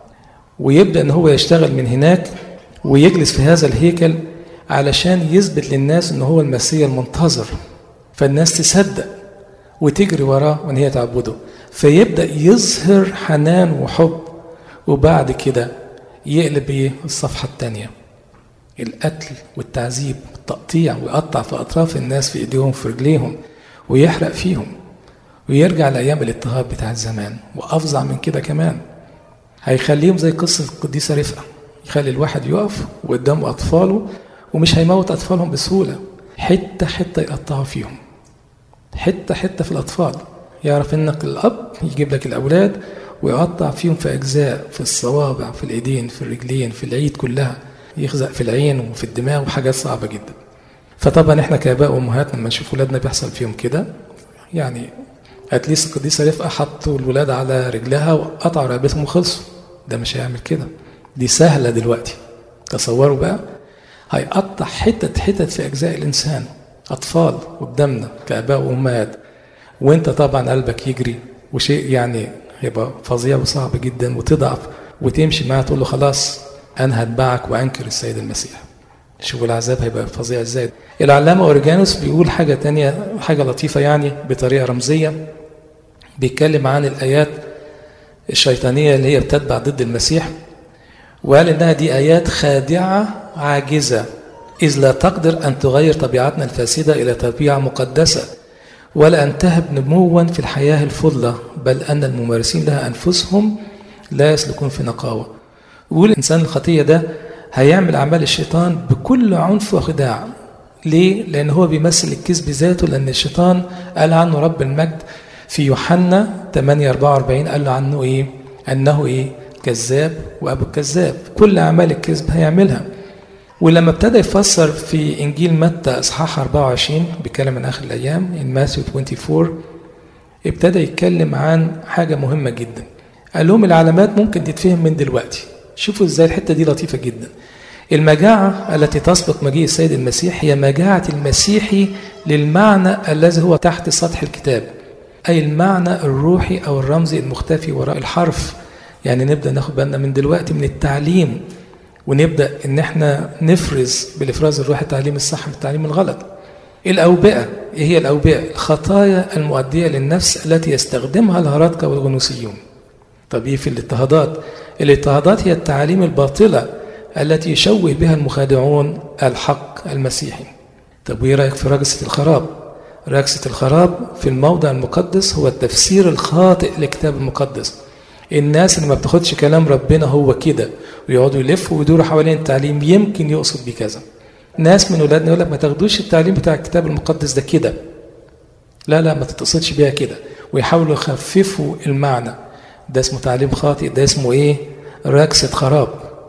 ويبدأ إن هو يشتغل من هناك ويجلس في هذا الهيكل علشان يثبت للناس إن هو المسيح المنتظر فالناس تصدق وتجري وراه وإن هي تعبده فيبدأ يظهر حنان وحب وبعد كده يقلب ايه الصفحة التانية القتل والتعذيب والتقطيع ويقطع في أطراف الناس في إيديهم في رجليهم ويحرق فيهم ويرجع لأيام الاضطهاد بتاع زمان وأفظع من كده كمان هيخليهم زي قصة القديسة رفقة يخلي الواحد يقف وقدامه أطفاله ومش هيموت أطفالهم بسهولة حتة حتة يقطعوا فيهم حتة حتة في الأطفال يعرف إنك الأب يجيب لك الأولاد ويقطع فيهم في أجزاء في الصوابع في الإيدين في الرجلين في العيد كلها يخزق في العين وفي الدماغ وحاجات صعبة جدا فطبعا احنا كآباء وأمهات لما نشوف ولادنا بيحصل فيهم كده يعني اتليست القديسة رفقة حطوا الولاد على رجلها وقطعوا رقبتهم وخلصوا ده مش هيعمل كده دي سهلة دلوقتي تصوروا بقى هيقطع حتت حتت في أجزاء الإنسان أطفال قدامنا كآباء وأمهات وأنت طبعا قلبك يجري وشيء يعني هيبقى فظيع وصعب جدا وتضعف وتمشي معاه تقول له خلاص انا هتبعك وانكر السيد المسيح شوفوا العذاب هيبقى فظيع ازاي العلامة اورجانوس بيقول حاجة تانية حاجة لطيفة يعني بطريقة رمزية بيتكلم عن الآيات الشيطانية اللي هي بتتبع ضد المسيح وقال إنها دي آيات خادعة عاجزة إذ لا تقدر أن تغير طبيعتنا الفاسدة إلى طبيعة مقدسة ولا أن تهب نموا في الحياة الفضلة بل أن الممارسين لها أنفسهم لا يسلكون في نقاوة يقول الإنسان الخطية ده هيعمل أعمال الشيطان بكل عنف وخداع ليه؟ لأن هو بيمثل الكذب ذاته لأن الشيطان قال عنه رب المجد في يوحنا 8 44 قال له عنه إيه؟ أنه إيه؟ كذاب وأبو الكذاب كل أعمال الكذب هيعملها ولما ابتدى يفسر في انجيل متى اصحاح 24 بيتكلم عن اخر الايام in ماثيو 24 ابتدى يتكلم عن حاجه مهمه جدا قال لهم العلامات ممكن تتفهم من دلوقتي شوفوا ازاي الحته دي لطيفه جدا المجاعه التي تسبق مجيء السيد المسيح هي مجاعه المسيحي للمعنى الذي هو تحت سطح الكتاب اي المعنى الروحي او الرمزي المختفي وراء الحرف يعني نبدا ناخد بالنا من دلوقتي من التعليم ونبدا ان احنا نفرز بالافراز الروحي التعليم الصح من التعليم الغلط الاوبئه ايه هي الاوبئه الخطايا المؤديه للنفس التي يستخدمها الهرطقه والغنوصيون طب ايه في الاضطهادات الاضطهادات هي التعاليم الباطله التي يشوه بها المخادعون الحق المسيحي طب وايه رايك في رجسه الخراب رجسه الخراب في الموضع المقدس هو التفسير الخاطئ للكتاب المقدس الناس اللي ما بتاخدش كلام ربنا هو كده ويقعدوا يلفوا ويدوروا حوالين التعليم يمكن يقصد بيه كذا ناس من ولادنا يقول لك ما تاخدوش التعليم بتاع الكتاب المقدس ده كده لا لا ما تتصلش بيها كده ويحاولوا يخففوا المعنى ده اسمه تعليم خاطئ ده اسمه ايه ركسة خراب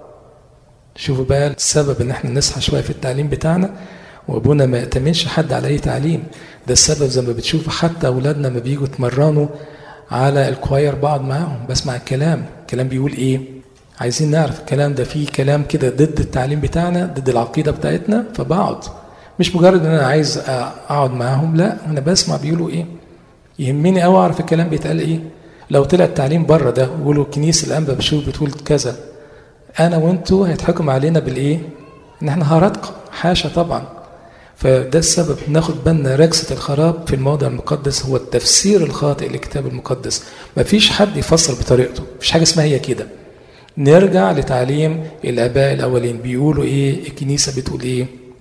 شوفوا بقى السبب ان احنا نصحى شويه في التعليم بتاعنا وابونا ما يأتمنش حد على اي تعليم ده السبب زي ما بتشوفوا حتى اولادنا ما بيجوا يتمرنوا على الكواير بقعد معاهم بسمع الكلام الكلام بيقول ايه عايزين نعرف الكلام ده فيه كلام كده ضد التعليم بتاعنا ضد العقيدة بتاعتنا فبقعد مش مجرد ان انا عايز اقعد معاهم لا انا بسمع بيقولوا ايه يهمني قوي اعرف الكلام بيتقال ايه لو طلع التعليم بره ده يقولوا كنيسة الانبا بشوف بتقول كذا انا وانتوا هيتحكم علينا بالايه ان احنا هرطقة حاشا طبعا فده السبب ناخد بالنا ركسة الخراب في الموضع المقدس هو التفسير الخاطئ للكتاب المقدس مفيش حد يفسر بطريقته مفيش حاجة اسمها هي كده نرجع لتعليم الآباء الأولين بيقولوا إيه الكنيسة بتقول إيه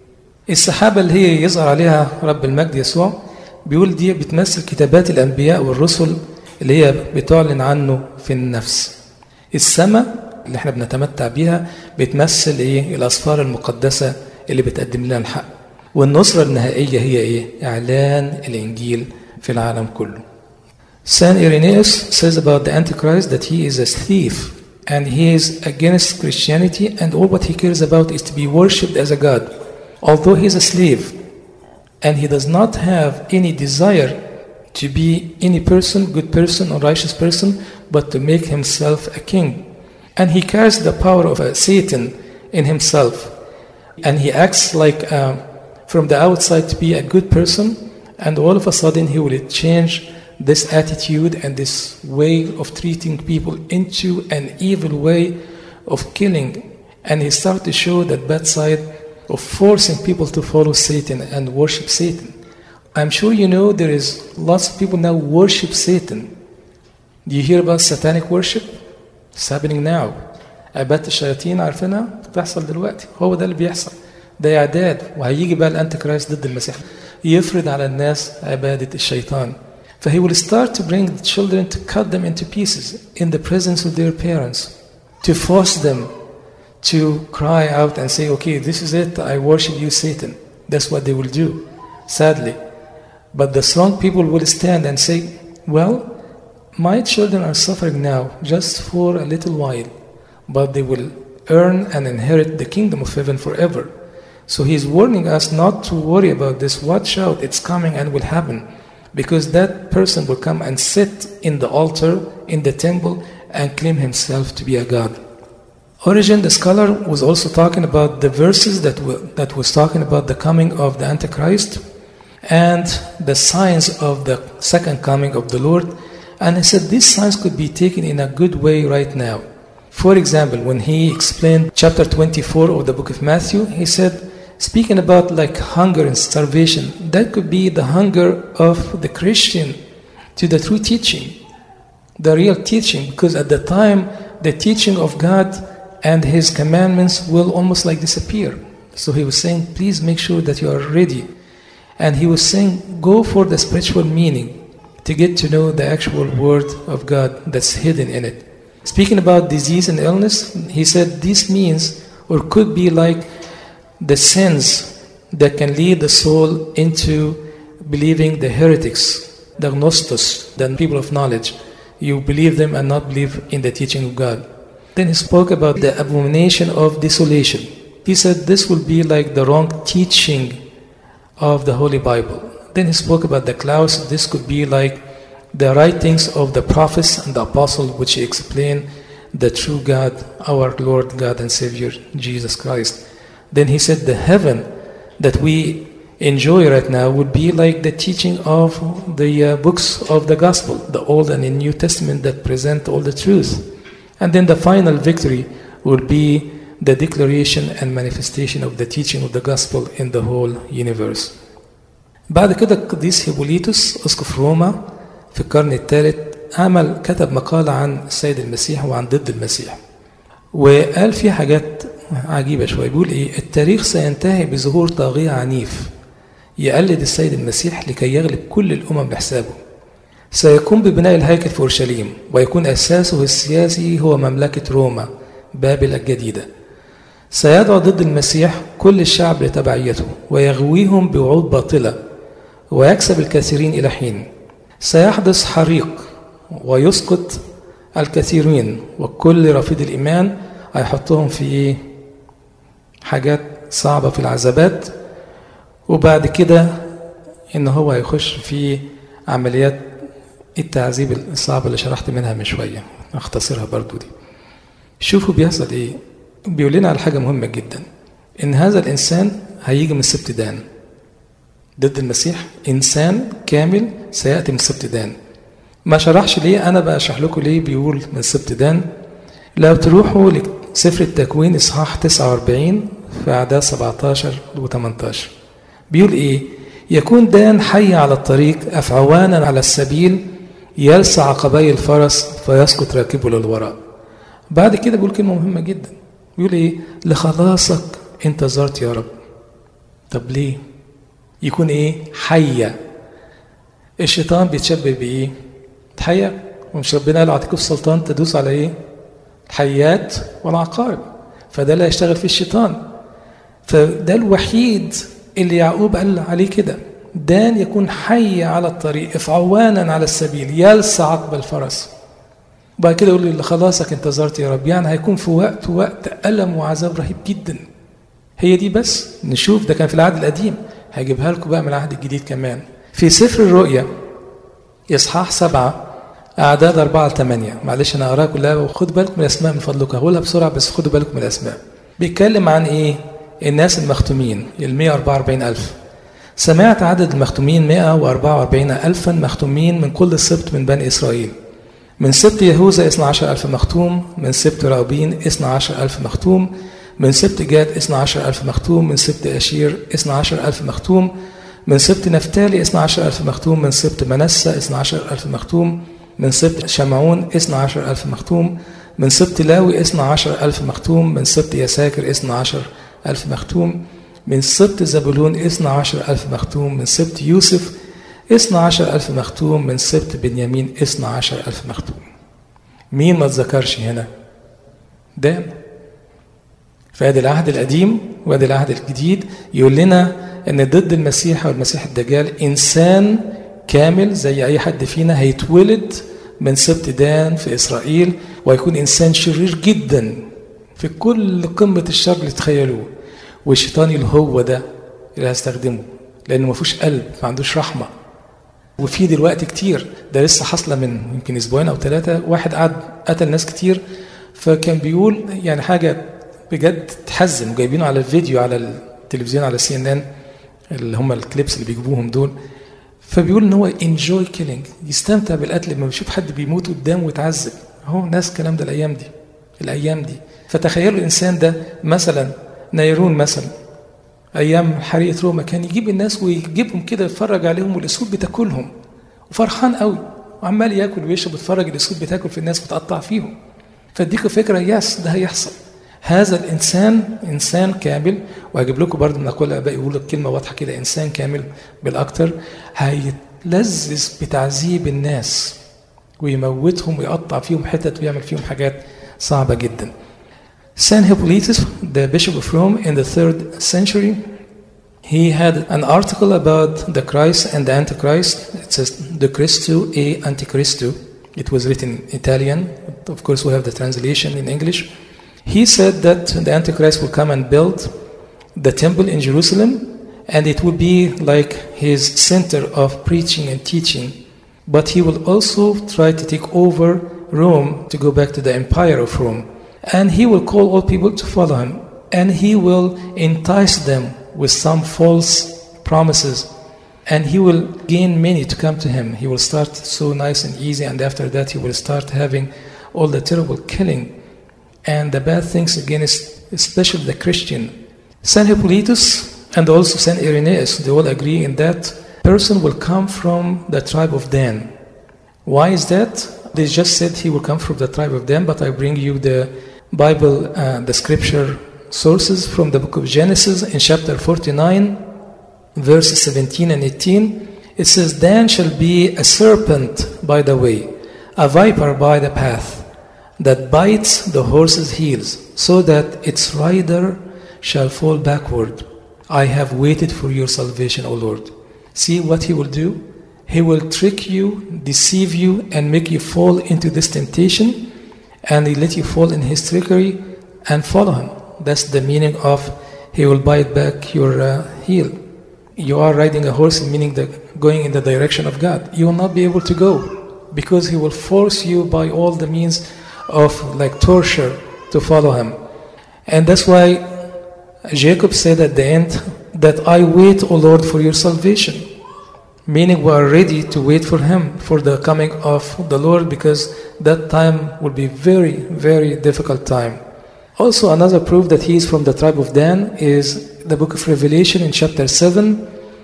السحابة اللي هي يظهر عليها رب المجد يسوع بيقول دي بتمثل كتابات الأنبياء والرسل اللي هي بتعلن عنه في النفس السماء اللي احنا بنتمتع بيها بتمثل ايه الأسفار المقدسة اللي بتقدم لنا الحق والنصرة النهائية هي ايه إعلان الإنجيل في العالم كله Saint Irenaeus says about the Antichrist that he is a thief and he is against Christianity and all what he cares about is to be worshipped as a god. Although he is a slave and he does not have any desire to be any person, good person or righteous person, but to make himself a king. And he carries the power of a Satan in himself. And he acts like uh, from the outside to be a good person, and all of a sudden he will change this attitude and this way of treating people into an evil way of killing. And he starts to show that bad side of forcing people to follow Satan and worship Satan. I'm sure you know there is lots of people now worship Satan. Do you hear about satanic worship? It's happening now. عبادة الشياطين عارفينها بتحصل دلوقتي هو ده اللي بيحصل ده إعداد وهيجي بقى الأنتي كرايست ضد المسيح يفرض على الناس عبادة الشيطان فهي will start to bring the children to cut them into pieces in the presence of their parents to force them to cry out and say okay this is it I worship you Satan that's what they will do sadly but the strong people will stand and say well my children are suffering now just for a little while but they will earn and inherit the kingdom of heaven forever so he's warning us not to worry about this watch out it's coming and will happen because that person will come and sit in the altar in the temple and claim himself to be a god. Origen, the scholar, was also talking about the verses that, were, that was talking about the coming of the Antichrist and the signs of the second coming of the Lord. And he said these signs could be taken in a good way right now. For example, when he explained chapter 24 of the book of Matthew, he said, speaking about like hunger and starvation, that could be the hunger of the Christian to the true teaching, the real teaching, because at the time the teaching of God and His commandments will almost like disappear. So he was saying, please make sure that you are ready. And he was saying, go for the spiritual meaning to get to know the actual word of God that's hidden in it. Speaking about disease and illness, he said this means or could be like the sins that can lead the soul into believing the heretics, the gnostos, the people of knowledge. You believe them and not believe in the teaching of God. Then he spoke about the abomination of desolation. He said this will be like the wrong teaching of the Holy Bible. Then he spoke about the clouds. This could be like the writings of the prophets and the apostles, which explain the true God, our Lord God and Savior, Jesus Christ. Then he said the heaven that we enjoy right now would be like the teaching of the uh, books of the gospel, the Old and the New Testament that present all the truth. And then the final victory will be the declaration and manifestation of the teaching of the gospel in the whole universe. بعد كده القديس هيبوليتوس اسقف روما في القرن الثالث عمل كتب مقالة عن السيد المسيح وعن ضد المسيح وقال فيه حاجات عجيبة شوية بيقول إيه التاريخ سينتهي بظهور طاغية عنيف يقلد السيد المسيح لكي يغلب كل الأمم بحسابه سيقوم ببناء الهيكل في أورشليم ويكون أساسه السياسي هو مملكة روما بابل الجديدة سيدعو ضد المسيح كل الشعب لتبعيته ويغويهم بوعود باطلة ويكسب الكثيرين إلى حين سيحدث حريق ويسقط الكثيرين وكل رافض الإيمان هيحطهم في إيه؟ حاجات صعبة في العذابات وبعد كده إن هو هيخش في عمليات التعذيب الصعبة اللي شرحت منها من شوية أختصرها برضو دي شوفوا بيحصل إيه بيقول لنا على حاجة مهمة جدا إن هذا الإنسان هيجي من سبت دان ضد المسيح إنسان كامل سيأتي من سبت دان ما شرحش ليه أنا بشرح لكم ليه بيقول من سبت دان لو تروحوا لسفر التكوين إصحاح 49 في أعداد 17 و 18 بيقول إيه يكون دان حي على الطريق أفعوانا على السبيل يلسع عقبي الفرس فيسقط راكبه للوراء بعد كده بيقول كلمة مهمة جدا بيقول إيه لخلاصك انتظرت يا رب طب ليه يكون ايه حية الشيطان بيتشبه بايه حية ومش ربنا قال اعطيكم السلطان تدوس على ايه الحيات والعقارب فده اللي هيشتغل فيه الشيطان فده الوحيد اللي يعقوب قال عليه كده دان يكون حي على الطريق عوانا على السبيل يلسع عقب الفرس وبعد كده يقول لي خلاصك انتظرت يا رب يعني هيكون في وقت وقت ألم وعذاب رهيب جدا هي دي بس نشوف ده كان في العهد القديم هجيبها لكم بقى من العهد الجديد كمان في سفر الرؤيا إصحاح سبعة أعداد أربعة لثمانية معلش أنا أقراها كلها وخدوا بالكم من الأسماء من فضلكم هقولها بسرعة بس خدوا بالكم من الأسماء بيتكلم عن إيه الناس المختومين ال 144 ألف سمعت عدد المختومين 144 ألفا مختومين من كل سبط من بني إسرائيل من سبط يهوذا 12 ألف مختوم من سبط راوبين 12 ألف مختوم من سبط جاد 12 ألف مختوم من سبط أشير 12 ألف مختوم من سبط نفتالي 12 ألف مختوم من سبط منسى 12 ألف مختوم من سبط شمعون 12 ألف مختوم من سبط لاوي 12 ألف مختوم من سبط يساكر 12 ألف مختوم من سبط زبولون 12 ألف مختوم من سبط يوسف 12 ألف مختوم من سبط بنيامين 12 ألف مختوم مين ما تذكرش هنا دان فادي العهد القديم وادي العهد الجديد يقول لنا ان ضد المسيح او المسيح الدجال انسان كامل زي اي حد فينا هيتولد من سبط دان في اسرائيل ويكون انسان شرير جدا في كل قمه الشر اللي تخيلوه والشيطان اللي هو ده اللي هيستخدمه لانه ما فيهوش قلب ما عندوش رحمه وفي دلوقتي كتير ده لسه حاصله من يمكن اسبوعين او ثلاثه واحد قعد قتل ناس كتير فكان بيقول يعني حاجه بجد تحزن وجايبينه على الفيديو على التلفزيون على سي ان ان اللي هم الكليبس اللي بيجيبوهم دول فبيقول ان هو انجوي كيلينج يستمتع بالقتل لما بيشوف حد بيموت قدامه ويتعذب اهو ناس الكلام ده الايام دي الايام دي فتخيلوا الانسان ده مثلا نيرون مثلا ايام حريقه روما كان يجيب الناس ويجيبهم كده يتفرج عليهم والاسود بتاكلهم وفرحان قوي وعمال ياكل ويشرب ويتفرج الاسود بتاكل في الناس بتقطع فيهم فاديكوا فكره يس ده هيحصل هذا الانسان انسان كامل وهجيب لكم برضه من اقوال الاباء يقولوا كلمه واضحه كده انسان كامل بالاكثر هيتلذذ بتعذيب الناس ويموتهم ويقطع فيهم حتت ويعمل فيهم حاجات صعبه جدا. Saint Hippolytus, the Bishop of Rome in the third century, he had an article about the Christ and the Antichrist. It says the Christo e Antichristo. It was written in Italian. Of course, we have the translation in English. He said that the Antichrist will come and build the temple in Jerusalem, and it will be like his center of preaching and teaching. But he will also try to take over Rome to go back to the empire of Rome. And he will call all people to follow him, and he will entice them with some false promises. And he will gain many to come to him. He will start so nice and easy, and after that, he will start having all the terrible killing and the bad things against especially the Christian. Saint Hippolytus and also Saint Irenaeus, they all agree in that person will come from the tribe of Dan. Why is that? They just said he will come from the tribe of Dan, but I bring you the Bible, uh, the scripture sources from the book of Genesis in chapter 49, verses 17 and 18. It says, Dan shall be a serpent by the way, a viper by the path that bites the horse's heels, so that its rider shall fall backward. I have waited for your salvation, O Lord. See what he will do? He will trick you, deceive you, and make you fall into this temptation, and he let you fall in his trickery and follow him. That's the meaning of he will bite back your uh, heel. You are riding a horse, meaning that going in the direction of God. You will not be able to go because he will force you by all the means of like torture to follow him. And that's why Jacob said at the end that I wait, O Lord, for your salvation. Meaning we are ready to wait for him, for the coming of the Lord, because that time will be very, very difficult time. Also, another proof that he is from the tribe of Dan is the book of Revelation in chapter 7,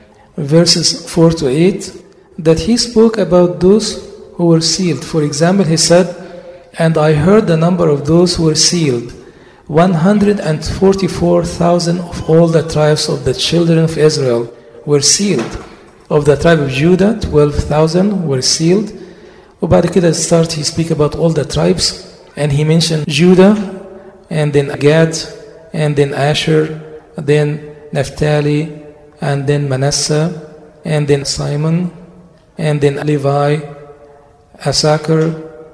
verses 4 to 8, that he spoke about those who were sealed. For example, he said, and I heard the number of those who were sealed 144,000 of all the tribes of the children of Israel were sealed. Of the tribe of Judah, 12,000 were sealed. وبعد كده start he speak about all the tribes and he mentioned Judah and then Gad and then Asher then Naphtali and then Manasseh and then Simon and then Levi, Issachar,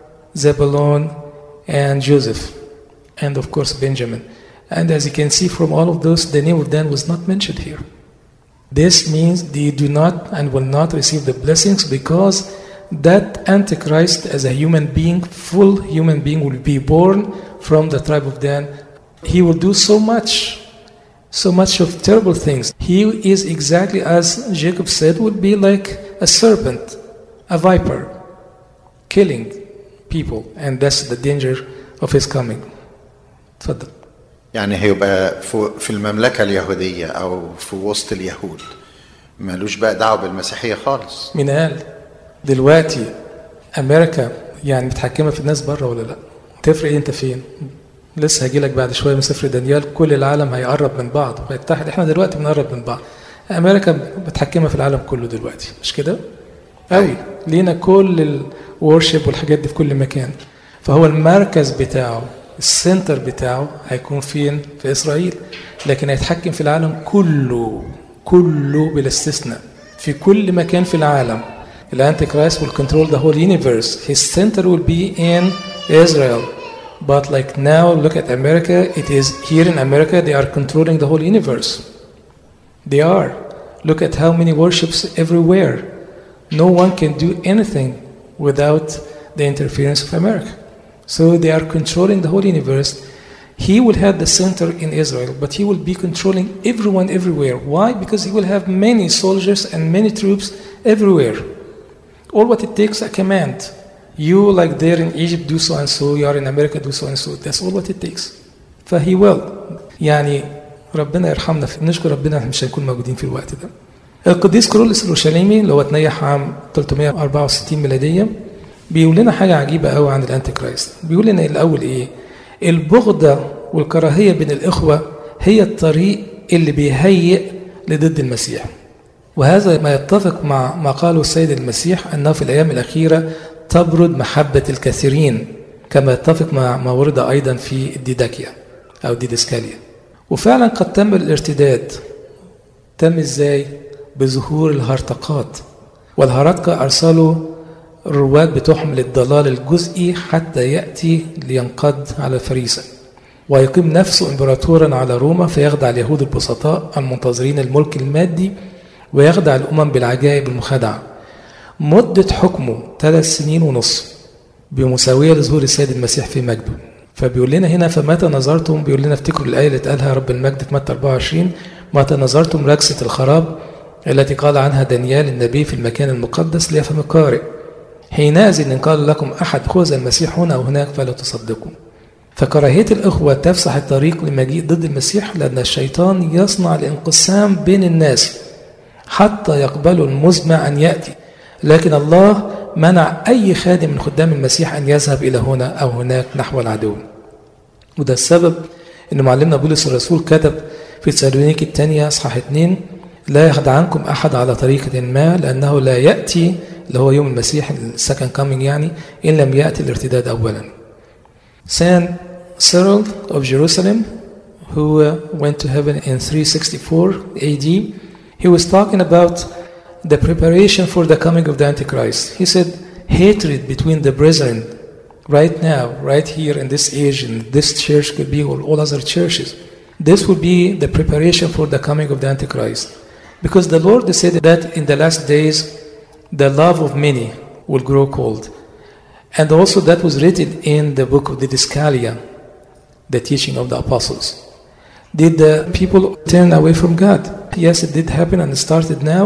Zebulun and Joseph and of course Benjamin. And as you can see from all of those, the name of Dan was not mentioned here. This means they do not and will not receive the blessings because that Antichrist, as a human being, full human being, will be born from the tribe of Dan. He will do so much, so much of terrible things. He is exactly as Jacob said, would be like a serpent, a viper, killing people, and that's the danger of his coming. تفضل يعني هيبقى في في المملكة اليهودية أو في وسط اليهود ملوش بقى دعوة بالمسيحية خالص مين قال دلوقتي امريكا يعني متحكمه في الناس بره ولا لا تفرق إيه انت فين لسه هجي لك بعد شويه من سفر دانيال كل العالم هيقرب من بعض ويتحد احنا دلوقتي بنقرب من بعض امريكا متحكمه في العالم كله دلوقتي مش كده قوي لينا كل الورشيب والحاجات دي في كل مكان فهو المركز بتاعه السنتر بتاعه هيكون فين في اسرائيل لكن هيتحكم في العالم كله كله بلا استثناء في كل مكان في العالم الانتي كرايست will control the whole universe his center will be in Israel but like now look at America it is here in America they are controlling the whole universe they are look at how many worships everywhere no one can do anything without the interference of America so they are controlling the whole universe he will have the center in Israel, but he will be controlling everyone everywhere. Why? Because he will have many soldiers and many troops everywhere. All what it takes a command. You, like there in Egypt, do so and so. You are in America, do so and so. That's all what it takes. فهي will. يعني ربنا يرحمنا نشكر ربنا احنا مش هنكون موجودين في الوقت ده. القديس كرولس الأورشليمي اللي هو اتنيح عام 364 ميلادية بيقول لنا حاجة عجيبة قوي عن الأنتي كرايست. بيقول لنا الأول إيه؟ البغضة والكراهية بين الإخوة هي الطريق اللي بيهيئ لضد المسيح وهذا ما يتفق مع ما قاله السيد المسيح أنه في الأيام الأخيرة تبرد محبة الكثيرين كما يتفق مع ما ورد أيضا في الديداكيا أو ديدسكاليا وفعلا قد تم الارتداد تم إزاي؟ بظهور الهرطقات والهرطقة أرسلوا الرواد بتوعهم للضلال الجزئي حتى يأتي لينقض على الفريسة ويقيم نفسه إمبراطورا على روما فيخدع اليهود البسطاء المنتظرين الملك المادي ويخدع الأمم بالعجائب المخادعة مدة حكمه ثلاث سنين ونصف بمساوية لظهور السيد المسيح في مجده فبيقول لنا هنا فمتى نظرتم بيقول لنا افتكروا الآية اللي اتقالها رب المجد في متى 24 متى نظرتم ركسة الخراب التي قال عنها دانيال النبي في المكان المقدس ليفهم القارئ حينئذ إن قال لكم أحد خذ المسيح هنا أو هناك فلا تصدقوا فكراهية الإخوة تفسح الطريق لمجيء ضد المسيح لأن الشيطان يصنع الانقسام بين الناس حتى يقبلوا المزمع أن يأتي لكن الله منع أي خادم من خدام المسيح أن يذهب إلى هنا أو هناك نحو العدو وده السبب أن معلمنا بولس الرسول كتب في تسالونيك الثانية أصحاح 2 لا يخدعنكم أحد على طريقة ما لأنه لا يأتي اللي هو يوم المسيح السكند كامينج يعني إن لم يأتي الارتداد أولا Saint Cyril of Jerusalem who uh, went to heaven in 364 AD he was talking about the preparation for the coming of the Antichrist he said hatred between the brethren right now right here in this age in this church could be or all other churches this will be the preparation for the coming of the Antichrist because the Lord said that in the last days the love of many will grow cold. And also that was written in the book of the Didascalia, the teaching of the apostles. Did the people turn away from God? Yes, it did happen and it started now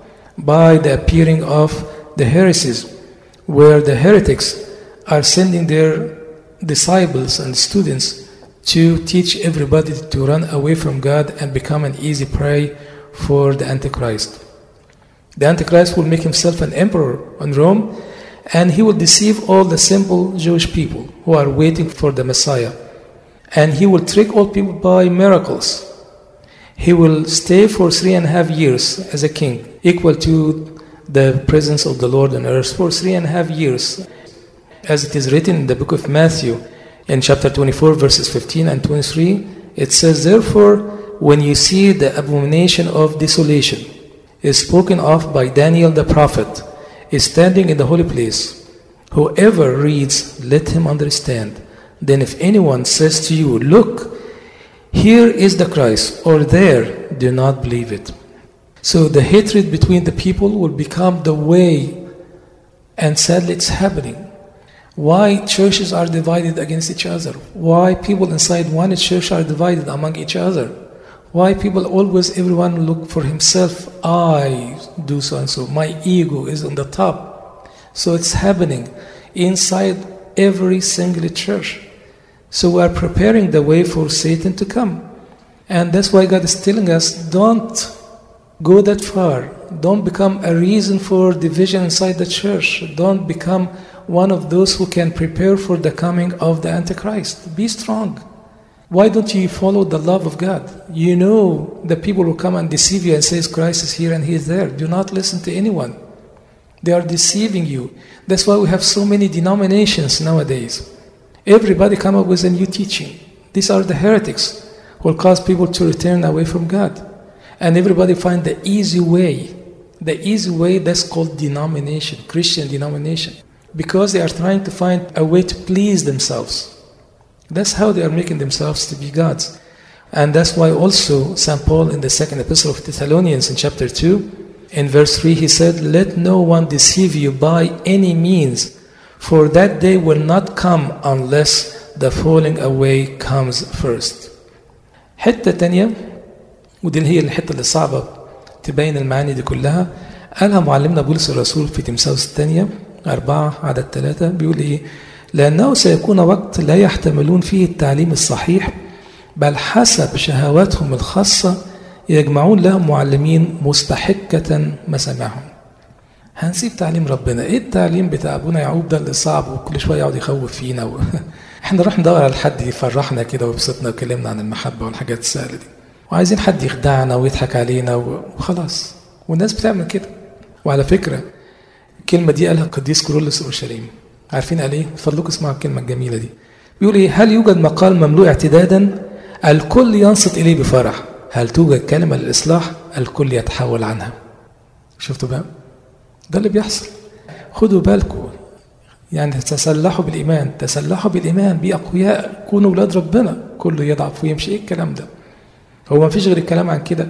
by the appearing of the heresies, where the heretics are sending their disciples and students to teach everybody to run away from God and become an easy prey for the Antichrist. The Antichrist will make himself an emperor in Rome and he will deceive all the simple Jewish people who are waiting for the Messiah. And he will trick all people by miracles. He will stay for three and a half years as a king, equal to the presence of the Lord on earth for three and a half years. As it is written in the book of Matthew, in chapter 24, verses 15 and 23, it says, Therefore, when you see the abomination of desolation is spoken of by Daniel the prophet, is standing in the holy place, whoever reads, let him understand. Then if anyone says to you, Look, here is the Christ, or there, do not believe it. So the hatred between the people will become the way, and sadly it's happening. Why churches are divided against each other? Why people inside one church are divided among each other? Why people always, everyone look for himself? I do so and so. My ego is on the top. So it's happening inside every single church. So we are preparing the way for Satan to come. And that's why God is telling us don't go that far. Don't become a reason for division inside the church. Don't become one of those who can prepare for the coming of the Antichrist. Be strong. Why don't you follow the love of God? You know the people will come and deceive you and says Christ is here and he is there. Do not listen to anyone. They are deceiving you. That's why we have so many denominations nowadays. Everybody come up with a new teaching. These are the heretics who will cause people to return away from God. And everybody find the easy way. The easy way that's called denomination, Christian denomination. Because they are trying to find a way to please themselves. That's how they are making themselves to be gods. And that's why also St. Paul in the second epistle of Thessalonians in chapter 2, in verse 3, he said, Let no one deceive you by any means, for that day will not come unless the falling away comes first. حتة تانية ودي اللي هي الحتة اللي صعبة تبين المعاني دي كلها قالها معلمنا بولس الرسول في تمساوس الثانية أربعة عدد ثلاثة بيقول إيه لأنه سيكون وقت لا يحتملون فيه التعليم الصحيح بل حسب شهواتهم الخاصة يجمعون لهم معلمين مستحكة مسامعهم هنسيب تعليم ربنا ايه التعليم بتاع ابونا يعقوب ده اللي صعب وكل شويه يقعد يخوف فينا و... احنا نروح ندور على حد يفرحنا كده ويبسطنا ويكلمنا عن المحبه والحاجات السهله دي وعايزين حد يخدعنا ويضحك علينا وخلاص والناس بتعمل كده وعلى فكره الكلمه دي قالها القديس كورولوس اورشليم عارفين قال ايه؟ فضلكم اسمعوا الكلمه الجميله دي. بيقول ايه؟ هل يوجد مقال مملوء اعتدادا؟ الكل ينصت اليه بفرح. هل توجد كلمه للاصلاح؟ الكل يتحول عنها. شفتوا بقى؟ ده اللي بيحصل. خدوا بالكم يعني تسلحوا بالايمان، تسلحوا بالايمان، بي اقوياء، كونوا اولاد ربنا، كله يضعف ويمشي، ايه الكلام ده؟ هو ما فيش غير الكلام عن كده.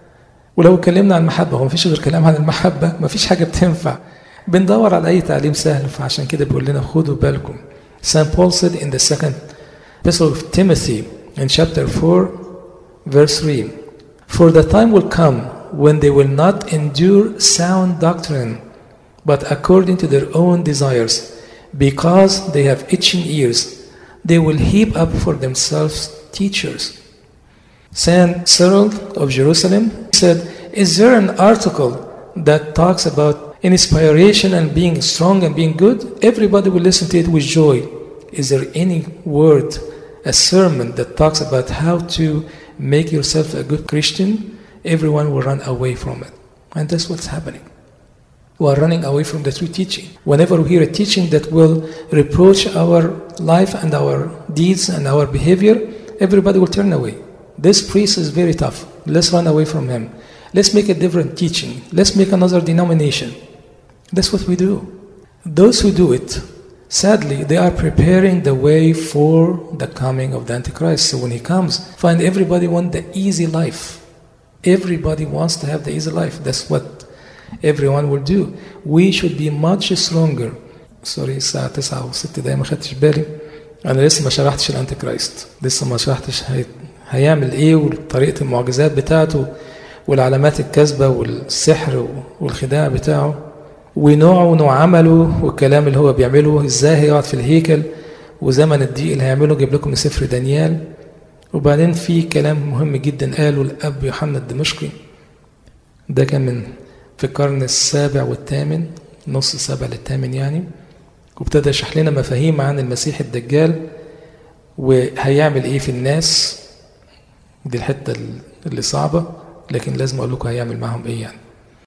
ولو اتكلمنا عن المحبه هو ما فيش غير كلام عن المحبه، ما فيش حاجه بتنفع. بندور على أي تعليم سهل فعشان كده بيقول لنا خدوا بالكم. St. Paul said in the second epistle of Timothy in chapter 4 verse 3 For the time will come when they will not endure sound doctrine but according to their own desires because they have itching ears they will heap up for themselves teachers. St. Cyril of Jerusalem said, Is there an article that talks about inspiration and being strong and being good, everybody will listen to it with joy. Is there any word, a sermon that talks about how to make yourself a good Christian? Everyone will run away from it. And that's what's happening. We are running away from the true teaching. Whenever we hear a teaching that will reproach our life and our deeds and our behavior, everybody will turn away. This priest is very tough. Let's run away from him. Let's make a different teaching. Let's make another denomination. That's what we do. Those who do it, sadly, they are preparing the way for the coming of the Antichrist. So when he comes, find everybody want the easy life. Everybody wants to have the easy life. That's what everyone will do. We should be much stronger. سوري الساعة 9 و6 دقايق ما خدتش بالي أنا لسه ما شرحتش الأنتي كرايست لسه ما شرحتش هي... هيعمل إيه وطريقة المعجزات بتاعته والعلامات الكاذبة والسحر والخداع بتاعه ونوعه ونوع عمله والكلام اللي هو بيعمله ازاي هيقعد في الهيكل وزمن الضيق اللي هيعمله جايب لكم سفر دانيال وبعدين في كلام مهم جدا قاله الاب يوحنا الدمشقي ده كان من في القرن السابع والثامن نص السابع للثامن يعني وابتدى يشرح لنا مفاهيم عن المسيح الدجال وهيعمل ايه في الناس دي الحته اللي صعبه لكن لازم اقول لكم هيعمل معاهم ايه يعني